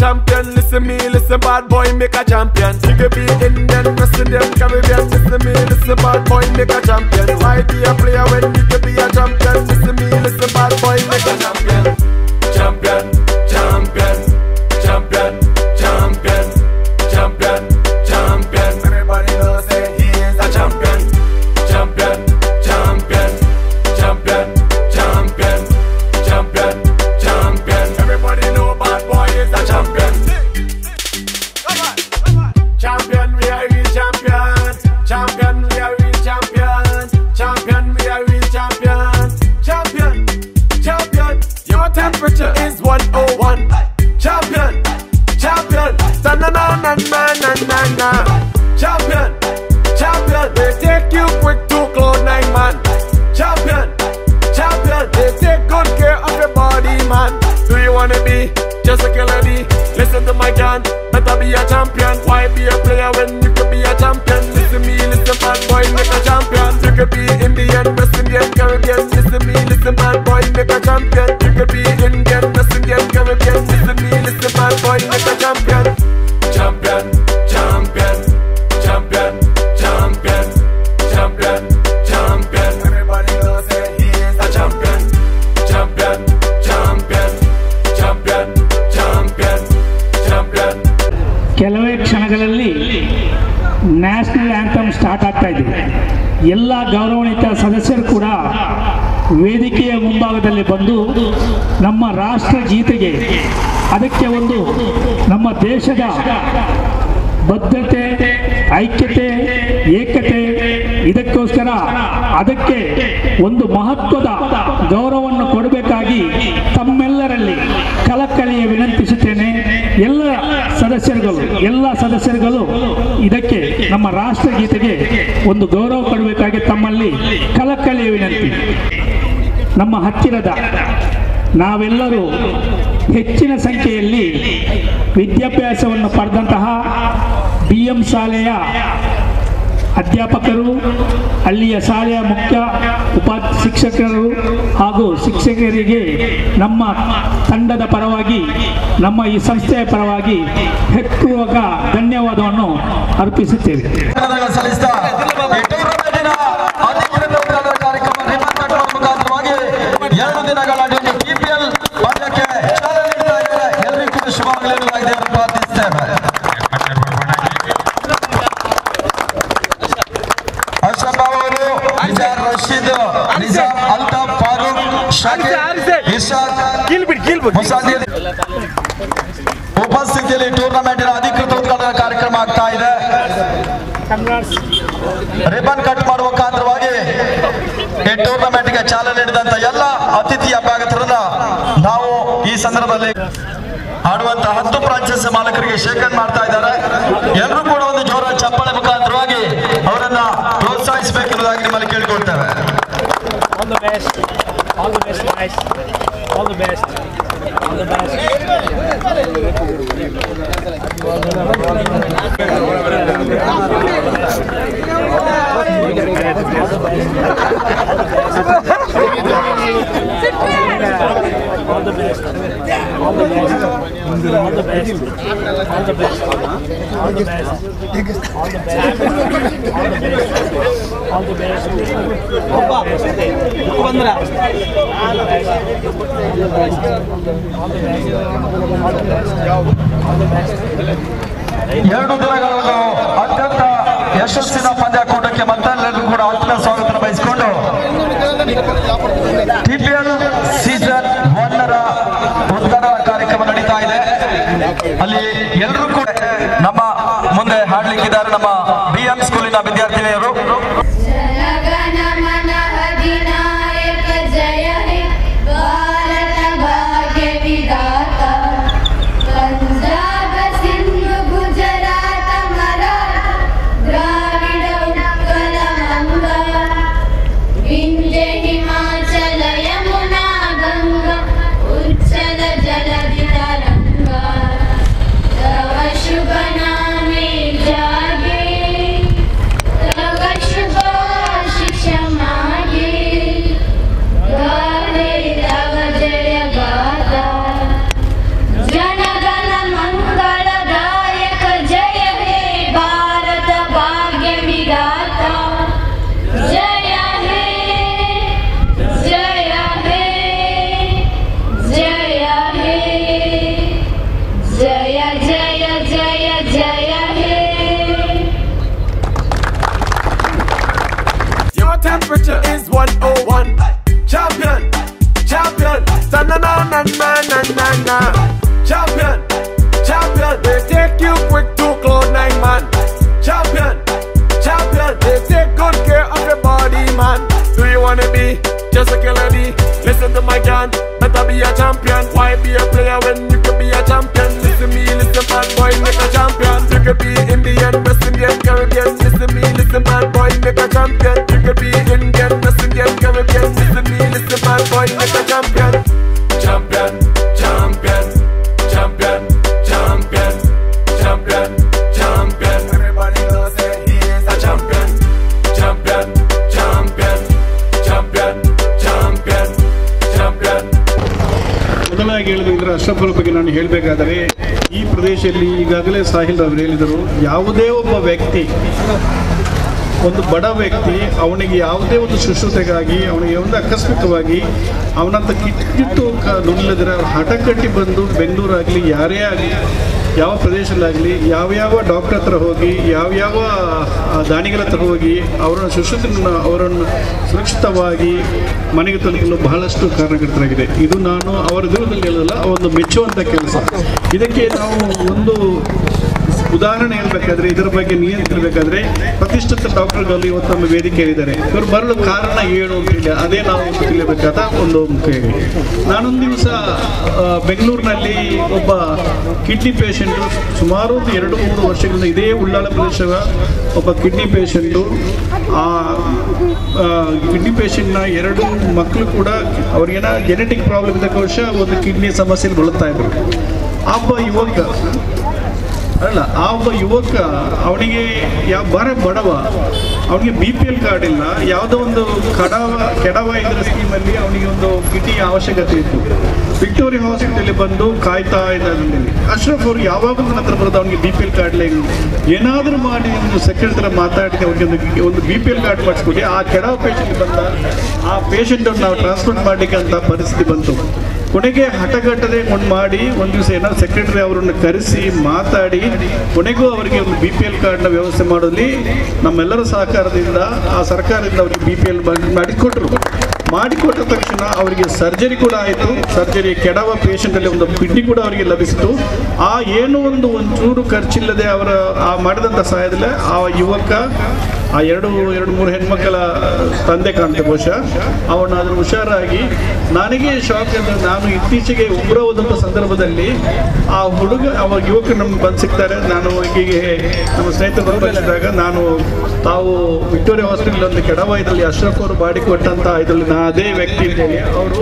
champion. Listen me, listen bad boy, make a champion. You could be Indian, West Indian, Caribbean. Listen me, listen bad boy, make a champion. Why be a player when you could be a champion? Listen me, listen bad boy, make a champion. Champion, champion, champion, champion, champion, champion. Everybody knows that he is a champion. Champion, champion, champion, champion, champion, champion. Everybody know bad boy is a champion. Champion, we are real champion. Champion, we are real champion. Champion, we are real champion. Champion, champion. Your temperature is 101. Champion, champion. Na na na na na na na na. Champion, champion. They take you quick to cloud nine man. Champion, champion. They take good care of your body, man. Do you wanna be just a killer D? Listen to my gun. Better be a champion. Why be a player when you could be a champion? Listen me, listen bad boy, make a champion. You could be Indian, West Indian, Caribbean. Listen me, listen bad boy, make a champion. You could be Indian, West Indian, Caribbean. Listen me, listen bad boy, make a champion. Champion, champion, champion, champion, champion, champion. Everybody knows that he is a champion. Champion, champion, champion, champion, champion. ಕೆಲವೇ ಕ್ಷಣಗಳಲ್ಲಿ national anthem start ಆಗ್ತಾ ಇದೆ ಎಲ್ಲ ಗೌರವಾನ್ವಿತ ಸದಸ್ಯರು ಕೂಡ ವೇದಿಕೆಯ ಮುಂಭಾಗದಲ್ಲಿ ಬಂದು ನಮ್ಮ ರಾಷ್ಟ್ರ ಗೀತೆಗೆ ಅದಕ್ಕೆ ಒಂದು ನಮ್ಮ ದೇಶದ ಬದ್ಧತೆ ಐಕ್ಯತೆ ಏಕತೆ ಇದಕ್ಕೋಸ್ಕರ ಅದಕ್ಕೆ ಒಂದು ಮಹತ್ವದ ಗೌರವವನ್ನು ಕೊಡಬೇಕಾಗಿ ತಮ್ಮೆಲ್ಲರಲ್ಲಿ ಕಳಕಳಿಯ ವಿನಂತಿಸುತ್ತೇನೆ ಎಲ್ಲ ಸದಸ್ಯರುಗಳು ಎಲ್ಲ ಸದಸ್ಯರುಗಳು ಇದಕ್ಕೆ ನಮ್ಮ ರಾಷ್ಟ್ರಗೀತೆಗೆ ಒಂದು ಗೌರವ ಕೊಡಬೇಕಾಗಿ ತಮ್ಮಲ್ಲಿ ಕಳಕಳಿಯ ವಿನಂತಿ ನಮ್ಮ ಹತ್ತಿರದ ನಾವೆಲ್ಲರೂ ಹೆಚ್ಚಿನ ಸಂಖ್ಯೆಯಲ್ಲಿ ವಿದ್ಯಾಭ್ಯಾಸವನ್ನು ಪಡೆದಂತಹ ಬಿ ಎಂ ಶಾಲೆಯ ಅಧ್ಯಾಪಕರು ಅಲ್ಲಿಯ ಶಾಲೆಯ ಮುಖ್ಯ ಉಪ ಶಿಕ್ಷಕರು ಹಾಗೂ ಶಿಕ್ಷಕರಿಗೆ ನಮ್ಮ ತಂಡದ ಪರವಾಗಿ ನಮ್ಮ ಈ ಸಂಸ್ಥೆಯ ಪರವಾಗಿ ಹೆಚ್ಚುವಾಗ ಧನ್ಯವಾದವನ್ನು ಅರ್ಪಿಸುತ್ತೇವೆ ಧನ್ಯವಾದಗಳು ಸಲ್ಲಿಸ್ತಾ ಈ ಟೂರ್ನಮೆಂಟಿನ ಅಧಿಕೃತ ಉದ್ಘಾಟನಾ ಕಾರ್ಯಕ್ರಮ ರಿಬನ್ ಕಟ್ಟುವ ಮುಖಾಂತರವಾಗಿ ಎರಡು ದಿನಗಳ ಟಿಪಿಎಲ್ ಪಂದ್ಯಕ್ಕೆ ಚಾಲನೆ ನೀಡ್ತಾ ಇದ್ದಾರೆ ಎಲ್ಲರಿಗೂ ಕೂಡ ಶುಭವಾಗಲಿ ಎಂದು ಪ್ರಾರ್ಥಿಸುತ್ತೇವೆ ಅಶ್ರಫ್ ಬಾಬು ಅವರು ನಿಜಾರ್ ರಶೀದ್ ನಿಜಾಮ್ ಅಲ್ತಾಫ್ ಫಾರೂಕ್ ಶಾಕಿರ್ ಇರ್ಷಾದ್ ಮುಸಾದಿರ್ ಉಪಸ್ಥಿತಿಯಲ್ಲಿ ಟೂರ್ನಮೆಂಟಿನ ಅಧಿಕೃತ ಉದ್ಘಾಟನಾ ಕಾರ್ಯಕ್ರಮ ಆಗ್ತಾ ಇದೆ ರಿಬನ್ ಕಟ್ ಮಾಡುವ ಮುಖಾಂತರವಾಗಿ ಈ ಟೂರ್ನಮೆಂಟ್ಗೆ ಚಾಲನೆ ನೀಡಿದಂತ ಎಲ್ಲ ಅತಿಥಿ ಅಭ್ಯಾಗತರನ್ನ ನಾವು ಈ ಸಂದರ್ಭದಲ್ಲಿ ಆಡುವಂತ ಹತ್ತು ಫ್ರಾಂಚೈಸಿ ಮಾಲಕರಿಗೆ ಶೇಖರಣೆ ಮಾಡ್ತಾ ಇದ್ದಾರೆ ಎಲ್ಲರೂ ಕೂಡ ಒಂದು ಜೋರ ಚಪ್ಪಾಳೆ ಮುಖಾಂತರವಾಗಿ ಅವರನ್ನ ಪ್ರೋತ್ಸಾಹಿಸಬೇಕೆನ್ನುವುದಾಗಿ ನಿಮ್ಮಲ್ಲಿ ಕೇಳಿಕೊಳ್ತೇವೆ All the best. All the best, guys. All the best. All the best. All the best. All the best. All the best. All the best. All the best. All the best. All the best. All the best. All the best. ಎರಡು ದಿನಗಳನ್ನು ಅತ್ಯಂತ ಯಶಸ್ಸಿನ ಪಂದ್ಯಾಕೂಟಕ್ಕೆ ಮತ್ತೆಲ್ಲರಿಗೂ ಕೂಡ ಆತ್ಮೀಯ ಸ್ವಾಗತ ಬಯಸಿಕೊಂಡು ಟಿಪಿಎಲ್ season ಒನ್ನರ ಉದ್ಘಾಟನಾ ಕಾರ್ಯಕ್ರಮ ನಡೀತಾ ಇದೆ ಅಲ್ಲಿ ಎಲ್ಲರೂ ಕೂಡ ನಮ್ಮ ಮುಂದೆ ಹಾಡ್ಲಿಕ್ಕಿದ್ದಾರೆ ನಮ್ಮ ಬಿ ಎಂ ಸ್ಕೂಲಿನ ವಿದ್ಯಾರ್ಥಿನಿಯರು जनगण मन अधिनायक जय हे भारत भाग्य विधाता पंजाब सिंधु गुजरात मराठा द्राविड उत्कल गंगा विंध्य हिमाचल यमुना गंगा उच्चल जलधि तरंगा तव शुभ नामे जागे तव na na na na na na na. Champion, champion, they take you quick to cloud nine man. Champion, champion, they take good care of your body man. Do you wanna be just a killer D? Listen to my gun, better be a champion. Why be a player when you could be a champion? Listen me, listen bad boy, make a champion. You could be Indian, West Indian, Caribbean. Listen me, listen bad boy, make a champion. You could be Indian, West Indian, Caribbean. Listen me, listen bad boy, make a champion. Champion, champion, champion, champion, champion, champion. Everybody knows that he is a champion. Champion, champion, champion, champion, champion. ಮೊದಲಾಗಿ ಹೇಳಿದ್ರೆ ಅಶ್ರಫರ ಬಗ್ಗೆ ನಾನು ಹೇಳಬೇಕಾದರೆ ಈ ಪ್ರದೇಶದಲ್ಲಿ ಈಗಾಗಲೇ ಸಾಹಿಲ್ ಅವರು ಹೇಳಿದರು ಯಾವುದೇ ಒಬ್ಬ ವ್ಯಕ್ತಿ ಒಂದು ಬಡ ವ್ಯಕ್ತಿ ಅವನಿಗೆ ಯಾವುದೇ ಒಂದು ಶುಶ್ರೂಷೆಗಾಗಿ ಅವನಿಗೆ ಒಂದು ಆಕಸ್ಮಿಕವಾಗಿ ಅವನಂತ ಕಿಟ್ಟಿಟ್ಟು ನುಡಿಲಿದ್ರೆ ಹಠ ಕಟ್ಟಿ ಬಂದು ಬೆಂಗಳೂರಾಗಲಿ ಯಾರೇ ಆಗಲಿ ಯಾವ ಪ್ರದೇಶದಲ್ಲಾಗಲಿ ಯಾವ್ಯಾವ ಡಾಕ್ಟರ್ ಹತ್ರ ಹೋಗಿ ಯಾವ್ಯಾವ ಆ, ದಾನಿಗಳ ಹತ್ರ ಹೋಗಿ ಅವರನ್ನು ಶುಶ್ರೂಷೆಯನ್ನು ಅವರನ್ನು ಸುರಕ್ಷಿತವಾಗಿ ಮನೆಗೆ ತಲುಪಲು ಬಹಳಷ್ಟು ಕಾರಣಕರ್ತರಾಗಿದೆ ಇದು ನಾನು ಅವರ ದೂರದಲ್ಲಿ ಹೇಳೋದಲ್ಲ ಒಂದು ಮೆಚ್ಚುವಂಥ ಕೆಲಸ ಇದಕ್ಕೆ ನಾವು ಒಂದು ಉದಾಹರಣೆ ಹೇಳ್ಬೇಕಾದ್ರೆ ಇದರ ಬಗ್ಗೆ ನಿಯಂತ್ರಿಸಬೇಕಾದ್ರೆ ಪ್ರತಿಷ್ಠಿತ ಡಾಕ್ಟರ್ಗಳು ಇವತ್ತು ನಮ್ಮ ವೇದಿಕೆಯಲ್ಲಿದ್ದಾರೆ ಇವರು ಬರಲು ಕಾರಣ ಏನು ಅಂತ ಹೇಳಿ ಅದೇ ನಾವು ತಿಳಿಯಬೇಕಾದ ಒಂದು ಮುಖ್ಯ ನಾನೊಂದು ದಿವಸ ಆ, ಬೆಂಗಳೂರಿನಲ್ಲಿ ಒಬ್ಬ ಕಿಡ್ನಿ ಪೇಷಂಟು ಸುಮಾರು ಒಂದು ಎರಡು ಮೂರು ವರ್ಷಗಳಿಂದ ಇದೇ ಉಳ್ಳಾಲ ಪ್ರದೇಶದ ಒಬ್ಬ ಕಿಡ್ನಿ ಪೇಷಂಟು ಆ ಕಿಡ್ನಿ ಪೇಷಂಟ್ನ ಎರಡು ಮಕ್ಕಳು ಕೂಡ ಅವ್ರಿಗೇನ ಜೆನೆಟಿಕ್ ಪ್ರಾಬ್ಲಮ್ ಇದ್ದ ವರ್ಷ ಒಂದು ಕಿಡ್ನಿ ಸಮಸ್ಯೆಯಲ್ಲಿ ಬಳಲ್ತಾ ಇದ್ರು ಆ ಒಬ್ಬ ಯುವಕ ಅಲ್ಲ ಆ ಒಬ್ಬ ಯುವಕ ಅವನಿಗೆ ಯಾವ ಬರ ಬಡವ ಅವನಿಗೆ ಬಿ ಪಿ ಎಲ್ ಕಾರ್ಡ್ ಇಲ್ಲ ಯಾವುದೋ ಒಂದು ಕಡವ ಕೆಡವ ಇದ್ರ ಸ್ಕೀಮಲ್ಲಿ ಅವನಿಗೆ ಒಂದು ಕಿಟಿ ಅವಶ್ಯಕತೆ ಇತ್ತು ವಿಕ್ಟೋರಿಯಾ ಹಾಸ್ಪಿಟಲ್ ಬಂದು ಕಾಯ್ತಾ ಇದ್ದಲ್ಲಿ ಅಶ್ರಫ್ ಅವ್ರು ಯಾವಾಗ ನನ್ನ ಹತ್ರ ಬರೋದು ಅವನಿಗೆ ಬಿ ಪಿ ಎಲ್ ಕಾರ್ಡ್ ಇಲ್ಲ ಏನಾದರೂ ಮಾಡಿ ಒಂದು ಸೆಕ್ರೆಟರಿ ಹತ್ರ ಮಾತಾಡಿ ಅವ್ರಿಗೆ ಒಂದು ಒಂದು ಬಿ ಪಿ ಎಲ್ ಕಾರ್ಡ್ ಮಾಡಿಸ್ಕೊಡಿ ಆ ಕೆಡವ ಪೇಷಂಟ್ ಬಂದ ಆ ಪೇಷಂಟನ್ನು ನಾವು ಟ್ರಾನ್ಸ್ಪೋರ್ಟ್ ಮಾಡಲಿಕ್ಕೆ ಅಂತ ಪರಿಸ್ಥಿತಿ ಬಂತು ಕೊನೆಗೆ ಹಠಗಟ್ಟದೆ ಒಂದು ಮಾಡಿ ಒಂದು ದಿವಸ ಏನಾದ್ರು ಸೆಕ್ರೆಟರಿ ಅವರನ್ನು ಕರೆಸಿ ಮಾತಾಡಿ ಕೊನೆಗೂ ಅವರಿಗೆ ಒಂದು ಬಿ ಪಿ ಎಲ್ ಕಾರ್ಡ್ನ ವ್ಯವಸ್ಥೆ ಮಾಡೋದಲ್ಲಿ ನಮ್ಮೆಲ್ಲರ ಸಹಕಾರದಿಂದ ಆ ಸರ್ಕಾರದಿಂದ ಅವರಿಗೆ ಬಿ ಪಿ ಎಲ್ ಮಾಡಿಕೊಟ್ರು ಮಾಡಿಕೊಟ್ಟ ತಕ್ಷಣ ಅವರಿಗೆ ಸರ್ಜರಿ ಕೂಡ ಆಯಿತು ಸರ್ಜರಿ ಕೆಡವ ಪೇಷಂಟಲ್ಲಿ ಒಂದು ಕಿಡ್ನಿ ಕೂಡ ಅವರಿಗೆ ಲಭಿಸಿತು ಆ ಏನು ಒಂದು ಒಂಚೂರು ಖರ್ಚಿಲ್ಲದೆ ಅವರ ಆ ಮಾಡಿದಂಥ ಸಹಾಯದಲ್ಲಿ ಆ ಯುವಕ ಆ ಎರಡು ಎರಡು ಮೂರು ಹೆಣ್ಮಕ್ಕಳ ತಂದೆ ಕಾಣ್ತೆ ಬಹುಶಃ ಅವನಾದರೂ ಹುಷಾರಾಗಿ ನನಗೆ ಶಾಕ್ ಅಂದ್ರೆ ನಾನು ಇತ್ತೀಚೆಗೆ ಉಗ್ರ ಹೋದಂಥ ಸಂದರ್ಭದಲ್ಲಿ ಆ ಹುಡುಗ ಅವ ಯುವಕ ನಮ್ಗೆ ಬಂದು ಸಿಗ್ತಾರೆ ನಾನು ಹೀಗೆ ನಮ್ಮ ಸ್ನೇಹಿತರು ಬಂದಾಗ ನಾನು ತಾವು ವಿಕ್ಟೋರಿಯಾ ಹಾಸ್ಪಿಟಲ್ ಒಂದು ಕೆಡವ ಇದರಲ್ಲಿ ಅಶ್ರಫ್ ಅವರು ಬಾಡಿ ಕೊಟ್ಟಂತ ಇದರಲ್ಲಿ ನಾ ಅದೇ ವ್ಯಕ್ತಿ ಅಂತೇಳಿ ಅವರು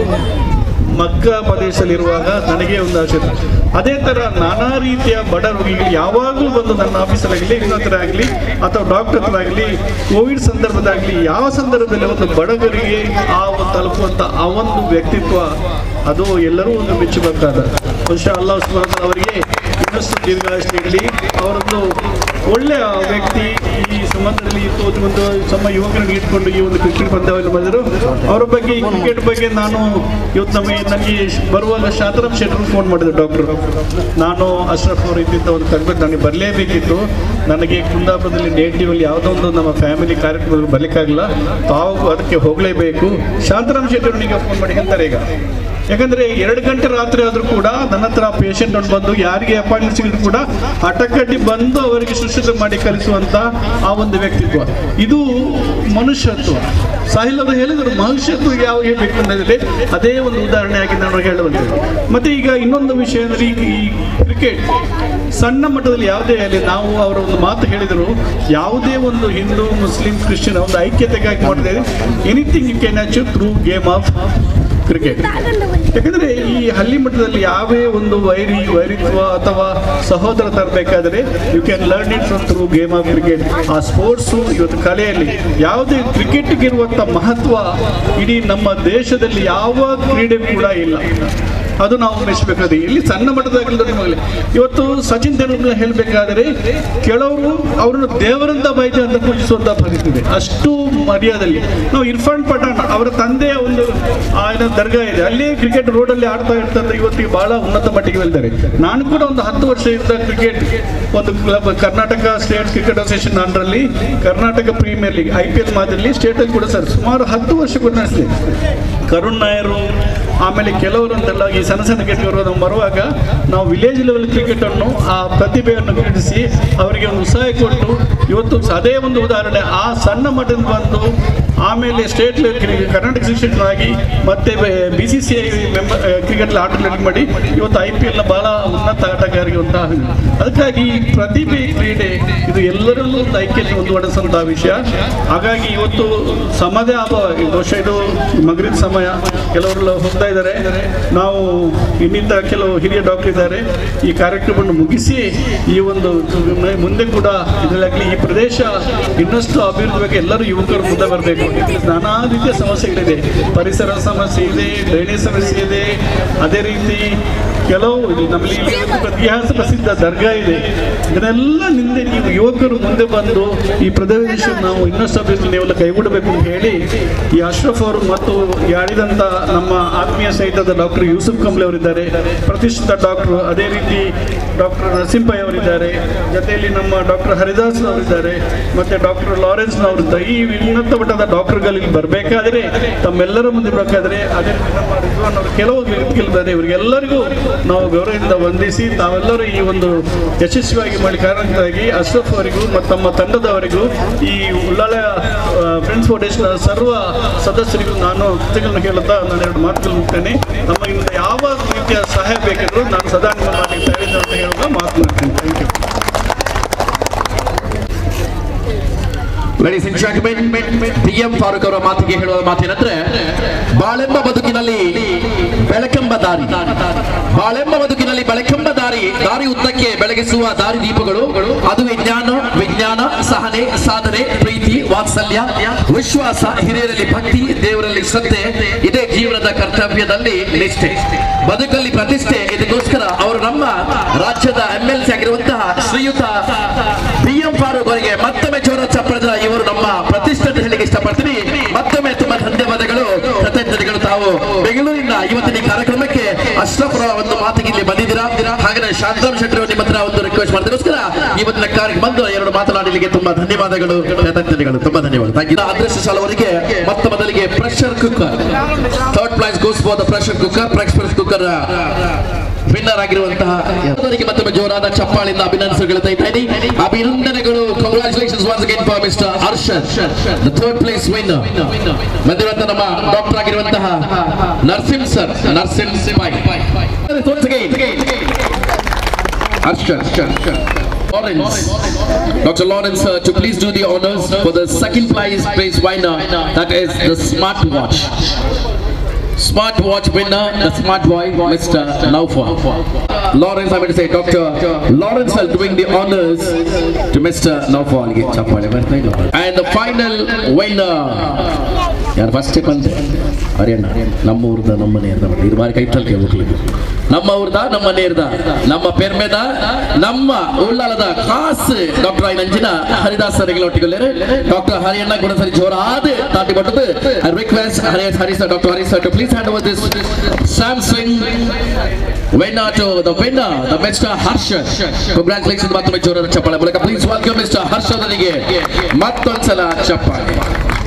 ಮಕ್ಕ ಪ್ರದೇಶದಲ್ಲಿರುವಾಗ ನನಗೆ ಒಂದು ಆಸೆ ಇತ್ತು. ಅದೇ ಥರ ನಾನಾ ರೀತಿಯ ಬಡ ರೋಗಿಗಳು ಯಾವಾಗಲೂ ಬಂದು ನನ್ನ ಆಫೀಸಲ್ಲಾಗಲಿ ಇನ್ನೊಂದರ ಆಗಲಿ ಅಥವಾ ಡಾಕ್ಟರ್ ಹತ್ರ ಆಗಲಿ ಕೋವಿಡ್ ಸಂದರ್ಭದಾಗಲಿ ಯಾವ ಸಂದರ್ಭದಲ್ಲಿ ಒಂದು ಬಡವರಿಗೆ ಆ ಒಂದು ತಲುಪುವಂಥ ಆ ಒಂದು ವ್ಯಕ್ತಿತ್ವ ಅದು ಎಲ್ಲರೂ ಒಂದು ಮೆಚ್ಚಬೇಕಾದ ಬಹುಶಃ ಅಲ್ಲಾಹ್ ಸುಬ್ಹಾನಹು ವತಾಲ ಅವರಿಗೆ ಇನ್ನಷ್ಟು ದೀರ್ಘಾಯುಷ್ಯ ನೀಡಲಿ ಅವರೊಂದು ಒಳ್ಳೆಯ ವ್ಯಕ್ತಿ ಈ ಸಂಬಂಧದಲ್ಲಿ ಇವತ್ತು ಒಂದು ನಮ್ಮ ಯುವಕರನ್ನು ಇಟ್ಕೊಂಡು ಈ ಒಂದು ಕ್ರಿಕೆಟ್ ಪಂದ್ಯವನ್ನು ಮಾಡಿದರು ಅವರ ಬಗ್ಗೆ ಈ ಕ್ರಿಕೆಟ್ ಬಗ್ಗೆ ನಾನು ಇವತ್ತು ನಮಗೆ ನನಗೆ ಬರುವಾಗ ಶಾಂತರಾಮ್ ಶೆಟ್ಟರು ಫೋನ್ ಮಾಡಿದ್ರು ಡಾಕ್ಟರ್ ನಾನು ಅಶ್ರಫ್ ಅವರು ಇದ್ದಿದ್ದ ಒಂದು ಕರ್ಬೇಕು ನನಗೆ ಬರಲೇಬೇಕಿತ್ತು ನನಗೆ ಕುಂದಾಪುರದಲ್ಲಿ ನೇಟಿವಲ್ಲಿ ಯಾವುದೋ ಒಂದು ನಮ್ಮ ಫ್ಯಾಮಿಲಿ ಕಾರ್ಯಕ್ರಮದಲ್ಲಿ ಬರಲಿಕ್ಕಾಗಲ್ಲ ತಾವು ಅದಕ್ಕೆ ಹೋಗಲೇಬೇಕು ಶಾಂತರಾಮ್ ಶೆಟ್ಟರನಿಗೆ ಫೋನ್ ಮಾಡಿ ಹೇಳ್ತಾರೆ ಈಗ ಯಾಕಂದ್ರೆ ಎರಡು ಗಂಟೆ ರಾತ್ರಿ ಆದರೂ ಕೂಡ ನನ್ನ ಹತ್ರ ಪೇಷಂಟ್ ಒಂದು ಬಂದು ಯಾರಿಗೆ ಅಪಾಯಿಂಟ್ಮೆಂಟ್ ಸಿಗಿದ್ರು ಕೂಡ ಹಠಕಟ್ಟಿ ಬಂದು ಅವರಿಗೆ ಶುಶ್ರೂಷೆ ಮಾಡಿ ಕಲಿಸುವಂತ ಆ ಒಂದು ವ್ಯಕ್ತಿತ್ವ ಇದು ಮನುಷ್ಯತ್ವ ಸಾಹಿಲ್ ಅವರು ಹೇಳಿದರು ಮನುಷ್ಯತ್ವ ಯಾವ ಬೇಕು ಅನ್ನೋದ್ರೆ ಅದೇ ಒಂದು ಉದಾಹರಣೆಯಾಗಿ ನಾನು ಹೇಳುವಂಥದ್ದು ಮತ್ತೆ ಈಗ ಇನ್ನೊಂದು ವಿಷಯ ಅಂದ್ರೆ ಈಗ ಈ ಕ್ರಿಕೆಟ್ ಸಣ್ಣ ಮಟ್ಟದಲ್ಲಿ ಯಾವುದೇ ಆಗಲಿ ನಾವು ಅವರ ಒಂದು ಮಾತು ಹೇಳಿದರು ಯಾವುದೇ ಒಂದು ಹಿಂದೂ ಮುಸ್ಲಿಂ ಕ್ರಿಶ್ಚಿಯನ್ ಒಂದು ಐಕ್ಯತೆಗಾಗಿ ಮಾಡಿದ್ರೆ anything you can achieve through game of cricket ಯಾಕಂದ್ರೆ ಈ ಹಳ್ಳಿ ಮಟ್ಟದಲ್ಲಿ ಯಾವೇ ಒಂದು ವೈರಿ ವೈರಿತ್ವ ಅಥವಾ ಸಹೋದರ ತರಬೇಕಾದ್ರೆ you can learn it from through game of cricket ಆ ಸ್ಪೋರ್ಟ್ಸು ಇವತ್ತು ಕಲೆಯಲ್ಲಿ ಯಾವುದೇ ಕ್ರಿಕೆಟ್ಗೆ ಇರುವಂಥ ಮಹತ್ವ ಇಡೀ ನಮ್ಮ ದೇಶದಲ್ಲಿ ಯಾವ ಕ್ರೀಡೆ ಕೂಡ ಇಲ್ಲ ಅದು ನಾವು ಮೆಚ್ಚಬೇಕಾದ್ರೆ ಇಲ್ಲಿ ಸಣ್ಣ ಮಟ್ಟದಾಗಲಿಲ್ಲ ನಿಮಗಲೇ ಇವತ್ತು ಸಚಿನ್ ತೆಂಡೂಲ್ಕರ್ ಹೇಳಬೇಕಾದರೆ ಕೆಲವರು ಅವರನ್ನು ದೇವರಂತ ಬೈತೆ ಅಂತ ಪೂಜಿಸುವಂತ ಪರಿಸ್ಥಿತಿ ಅಷ್ಟು ಮರ್ಯಾದಲ್ಲಿ ನಾವು ಇರ್ಫಾನ್ ಪಠಾಣ್ ಅವರ ತಂದೆಯ ಒಂದು ಆ ಏನೋ ದರ್ಗಾ ಇದೆ ಅಲ್ಲಿ ಕ್ರಿಕೆಟ್ ರೋಡಲ್ಲಿ ಆಡ್ತಾ ಇರ್ತಾರೆ ಇವತ್ತಿಗೆ ಬಹಳ ಉನ್ನತ ಮಟ್ಟಿಗೆ ಬೆಳೆದಾರೆ ನಾನು ಕೂಡ ಒಂದು ಹತ್ತು ವರ್ಷದಿಂದ ಕ್ರಿಕೆಟ್ ಒಂದು club Karnataka state cricket association ಅಂಡರಲ್ಲಿ Karnataka premier league I P L ಮಾದರಿಯಲ್ಲಿ ಸ್ಟೇಟಲ್ಲಿ ಕೂಡ ಸರ್ ಸುಮಾರು ಹತ್ತು ವರ್ಷ ಕೂಡ ನಡೆಸಿದೆ ಕರುಣ್ ನಾಯರು ಆಮೇಲೆ ಕೆಲವರಂತೆಲ್ಲ ಈ ಸಣ್ಣ ಸಣ್ಣ ಕ್ರಿಕೆಟ್ಗಳು ನಾವು ಬರುವಾಗ ನಾವು ವಿಲೇಜ್ ಲೆವೆಲ್ ಕ್ರಿಕೆಟನ್ನು ಆ ಪ್ರತಿಭೆಯನ್ನು ಕ್ರೀಡಿಸಿ ಅವರಿಗೆ ಒಂದು ಉತ್ಸಾಹ ಕೊಟ್ಟು ಇವತ್ತು ಸ- ಅದೇ ಒಂದು ಉದಾಹರಣೆ ಆ ಸಣ್ಣ ಮಟ್ಟದಿಂದ ಬಂದು ಆಮೇಲೆ ಸ್ಟೇಟ್ ಲೆವೆಲ್ ಕ್ರಿಕೆಟ್ ಕರ್ನಾಟಕ ಶಿಕ್ಷಕರಾಗಿ ಮತ್ತೆ B C C I member cricket ಆಟ ಮಾಡಿ ಇವತ್ತು ಐ ಪಿ ಎಲ್ ಬಹಳ ಉನ್ನತ ಆಟಗಾರರಿಗೆ ಅಂತ ಅದಕ್ಕಾಗಿ ಈ ಪ್ರತಿಭೆ ಕ್ರೀಡೆ ಇದು ಎಲ್ಲರಲ್ಲೂ ಒಂದು ಐಕ್ಯತೆ ಮುಂದುವರೆಸುವಂತಹ ವಿಷಯ ಹಾಗಾಗಿ ಇವತ್ತು ಸಮದೇ ಹಬ್ಬ ಈ ವರ್ಷ ಇದು ಮಗರಿನ ಸಮಯ ಕೆಲವರೆಲ್ಲ ಹೋಗ್ತಾ ಇದ್ದಾರೆ ನಾವು ಇನ್ನಿತ ಕೆಲವು ಹಿರಿಯ ಡಾಕ್ಟರ್ ಇದ್ದಾರೆ ಈ ಕಾರ್ಯಕ್ರಮವನ್ನು ಮುಗಿಸಿ ಈ ಒಂದು ಮುಂದೆ ಕೂಡ ಇದರಲ್ಲಿ ಈ ಪ್ರದೇಶ ಇನ್ನಷ್ಟು ಅಭಿವೃದ್ಧಿ ಬಗ್ಗೆ ಎಲ್ಲರೂ ಯುವಕರು ಮುಂದೆ ಬರಬೇಕು ನಾನಾ ರೀತಿಯ ಸಮಸ್ಯೆಗಳಿದೆ ಪರಿಸರ ಸಮಸ್ಯೆ ಇದೆ ಡ್ರೈನೇಜ್ ಸಮಸ್ಯೆ ಇದೆ ಅದೇ ರೀತಿ ಕೆಲವು ಇಲ್ಲಿ ನಮ್ಮಲ್ಲಿ ಇಲ್ಲಿ ಒಂದು ಇತಿಹಾಸ ಪ್ರಸಿದ್ಧ ದರ್ಗಾ ಇದೆ ಇದನ್ನೆಲ್ಲ ನಿಂದೆ ನೀವು ಯುವಕರು ಮುಂದೆ ಬಂದು ಈ ಪ್ರದೇಶ ನಾವು ಇನ್ನಷ್ಟು ಅಭಿವೃದ್ಧಿ ನೀವೆಲ್ಲ ಕೈಗೂಡಬೇಕು ಅಂತ ಹೇಳಿ ಈ ಅಶ್ರಫ್ ಅವರು ಮತ್ತು ಈ ಆಡಿದಂಥ ನಮ್ಮ ಆತ್ಮೀಯ ಸಹಿತದ ಡಾಕ್ಟರ್ ಯೂಸುಫ್ ಕಂಬ್ಲಿ ಅವರಿದ್ದಾರೆ ಪ್ರತಿಷ್ಠಿತ ಡಾಕ್ಟರ್ ಅದೇ ರೀತಿ ಡಾಕ್ಟರ್ ನರಸಿಂಹಯ್ಯ ಅವರಿದ್ದಾರೆ ಜೊತೆಯಲ್ಲಿ ನಮ್ಮ ಡಾಕ್ಟರ್ ಹರಿದಾಸ್ ಅವರಿದ್ದಾರೆ ಮತ್ತೆ ಡಾಕ್ಟರ್ ಲಾರೆನ್ಸ್ ಅವರಿದ್ದಾರೆ ಈ ಉನ್ನತ ಮಟ್ಟದ ಡಾಕ್ಟರ್ಗಳು ಇಲ್ಲಿ ಬರಬೇಕಾದ್ರೆ ತಮ್ಮೆಲ್ಲರ ಮುಂದೆ ಬರಬೇಕಾದ್ರೆ ಅದೇ ರೀತಿ ನಮ್ಮ ರಿಜ್ವಾನ್ ಅವರು ಕೆಲವು ವ್ಯಕ್ತಿಗಳಿದ್ದಾರೆ ಇವರಿಗೆಲ್ಲರಿಗೂ ನಾವು ಗೌರವದಿಂದ ವಂದಿಸಿ ತಾವೆಲ್ಲರೂ ಈ ಒಂದು ಯಶಸ್ವಿಯಾಗಿ ಮಾಡಿ ಕಾರಣಕ್ಕಾಗಿ ಅಶ್ರಫ್ ಅವರಿಗೂ ಮತ್ತು ತಮ್ಮ ತಂಡದವರಿಗೂ ಈ ಉಳ್ಳಾಳ ಫ್ರೆಂಡ್ಸ್ ಫೌಂಡೇಶನ್ ಸರ್ವ ಸದಸ್ಯರಿಗೂ ನಾನು ಕೃತಜ್ಞತೆಗಳನ್ನು ಹೇಳುತ್ತಾ ನಾನು ಎರಡು ಮಾತುಗಳು ಮುಗ್ತೇನೆ ನಮಗಿಂದ ಯಾವ ರೀತಿಯ ಸಹಾಯ ಬೇಕಿದ್ರು ನಾನು ಸದಾ ನಿಮ್ಮ ಮಾಡಲಿಕ್ಕೆ ತಯಾರಿದ್ದೆ ಅಂತ ಹೇಳುವಾಗ ಮಾತನಾಡ್ತೇನೆ thank you ladies and gentlemen P M Farooq ಅವರ ಮಾತಿಗೆ ಹೇಳುವ ಮಾತೇನೆಂದ್ರೆ ಬಾಳೆಂಬ ಬದುಕಿನಲ್ಲಿ ಬೆಳಕೆಂಬ ದಾರಿ ಬಾಳೆಂಬ ಬದುಕಿನಲ್ಲಿ ಬೆಳಕೆಂಬ ದಾರಿ ದಾರಿ ಉದ್ದಕ್ಕೆ ಬೆಳಗಿಸುವ ದಾರಿ ದೀಪಗಳು ಅದು ವಿಜ್ಞಾನ ವಿಜ್ಞಾನ ಸಹನೆ ಸಾಧನೆ ಪ್ರೀತಿ ವಾತ್ಸಲ್ಯ ವಿಶ್ವಾಸ ಹಿರಿಯರಲ್ಲಿ ಭಕ್ತಿ ದೇವರಲ್ಲಿ ಶ್ರದ್ಧೆ ಇದೇ ಜೀವನದ ಕರ್ತವ್ಯದಲ್ಲಿ ನಿಷ್ಠೆ ಬದುಕಲ್ಲಿ ಪ್ರತಿಷ್ಠೆ ಇದಕ್ಕೋಸ್ಕರ ಅವರು ನಮ್ಮ ರಾಜ್ಯದ ಎಂ ಎಲ್ ಸಿ ಆಗಿರುವಂತಹ ಶ್ರೀಯುತ ಪಿ ಎಂ ಫಾರೂಕ್ ಅವರಿಗೆ ಮತ್ತೊಮ್ಮೆ ಜೋರ ಚಪ್ಪಳದ ಇವರು ನಮ್ಮ ಪ್ರತಿಷ್ಠೆ ಅಂತ ಹೇಳಿಕ್ಕೆ ಇಷ್ಟಪಡ್ತೀನಿ ಮತ್ತೊಮ್ಮೆ ತುಂಬಾ ಧನ್ಯವಾದಗಳು ಕೃತಜ್ಞತೆಗಳು ತಾವು ಬೆಂಗಳೂರಿನ ಇವತ್ತಿನ ಈ ಕಾರ್ಯಕ್ರಮಕ್ಕೆ ಅಶ್ರಫ್ ಅವರ ಒಂದು ಮಾತಿಗೆ ಇಲ್ಲಿ ಬಂದಿದ್ದೀರಾ ಹಾಗೆ ಶಾಂತರಾಮ್ ಶೆಟ್ಟಿ ಅವರು ನಿಮ್ಮ ಹತ್ರ ಒಂದು ರಿಕ್ವೆಸ್ಟ್ ಮಾಡಿದಕ್ಕೋಸ್ಕರ ಇವತ್ತಿನ ಕಾರ್ಯಕ್ಕೆ ಬಂದು ಎರಡು ಮಾತನಾಡಲಿಕ್ಕೆ ತುಂಬಾ ಧನ್ಯವಾದಗಳು ಕೃತಜ್ಞತೆಗಳು ತುಂಬಾ ಧನ್ಯವಾದ ಥ್ಯಾಂಕ್ ಯು ಅದೃಷ್ಟ ಶಾಲ ಅವರಿಗೆ ಮೊತ್ತ ಮೊದಲಿಗೆ pressure cooker third prize goes for the pressure cooker pressure cooker winner ಆಗಿರುವಂತಹ ಅವರಿಗೆ ಮತ್ತೊಮ್ಮೆ ಜೋರಾದ ಚಪ್ಪಾಳಿಂದ ಅಭಿನಂದನೆಗಳು ತೈತಾ ಇದ್ದೀನಿ ಅಭಿನಂದನೆಗಳು congratulations once again for mister Harshad the third place winner ಬಂದಿರುವಂತಹ ನಮ್ಮ ಡಾಕ್ಟರ್ ಆಗಿರುವಂತಹ ನರ್ಸಿಂ ಸರ್ ನರ್ಸಿಂ ಸಿಪಾಯಿ once again Arshad Lawrence Dr. Lawrence uh, to please do the honors for the second prize prize winner that is the smartwatch Smartwatch winner, the smart boy, Mr. Naufa. Lawrence, I'm going to say, Dr. Lawrence are doing the honors to Mr. Naufa. And the final winner. ಯಾರು first ಬಂದೆ ಹರಿಯಣ್ಣ ನಮ್ಮ ಊರ್ದ ನಮ್ಮ ನೇರ್ದ ಇದು ಬಾರಿ ಕೈ ತಲ್ಕೆ ಹೋಗ್ಲಿಕ್ಕೆ ನಮ್ಮ ಊರ್ದ ನಮ್ಮ ನೇರ್ದ ನಮ್ಮ ಪೆರ್ಮೆದ ನಮ್ಮ ಉಳ್ಳಾಲದ ಕಾಸ್ ಡಾಕ್ಟರ್ ಐ ನಂಜಿನ ಹರಿದಾಸ್ ಸರಿಗೆ ಒಟ್ಟಿಗೊಳ್ಳೇರು ಡಾಕ್ಟರ್ ಹರಿಯಣ್ಣ ಕೂಡ ಸರಿ ಜೋರಾದ ತಾಟಿ ಬಟ್ಟದು I request Hari Hari sir doctor Hari sir to please hand over this Samsung winner to the winner the Mr. Harshad congratulations ಮತ್ತೊಮ್ಮೆ ಜೋರಾದ ಚಪ್ಪಾಳೆ ಮೂಲಕ ಪ್ಲೀಸ್ ವೆಲ್ಕಮ್ ಮಿಸ್ಟರ್ ಹರ್ಷದನಿಗೆ ಮತ್ತೊಂದ್ಸಲ ಚಪ್ಪಾಳೆ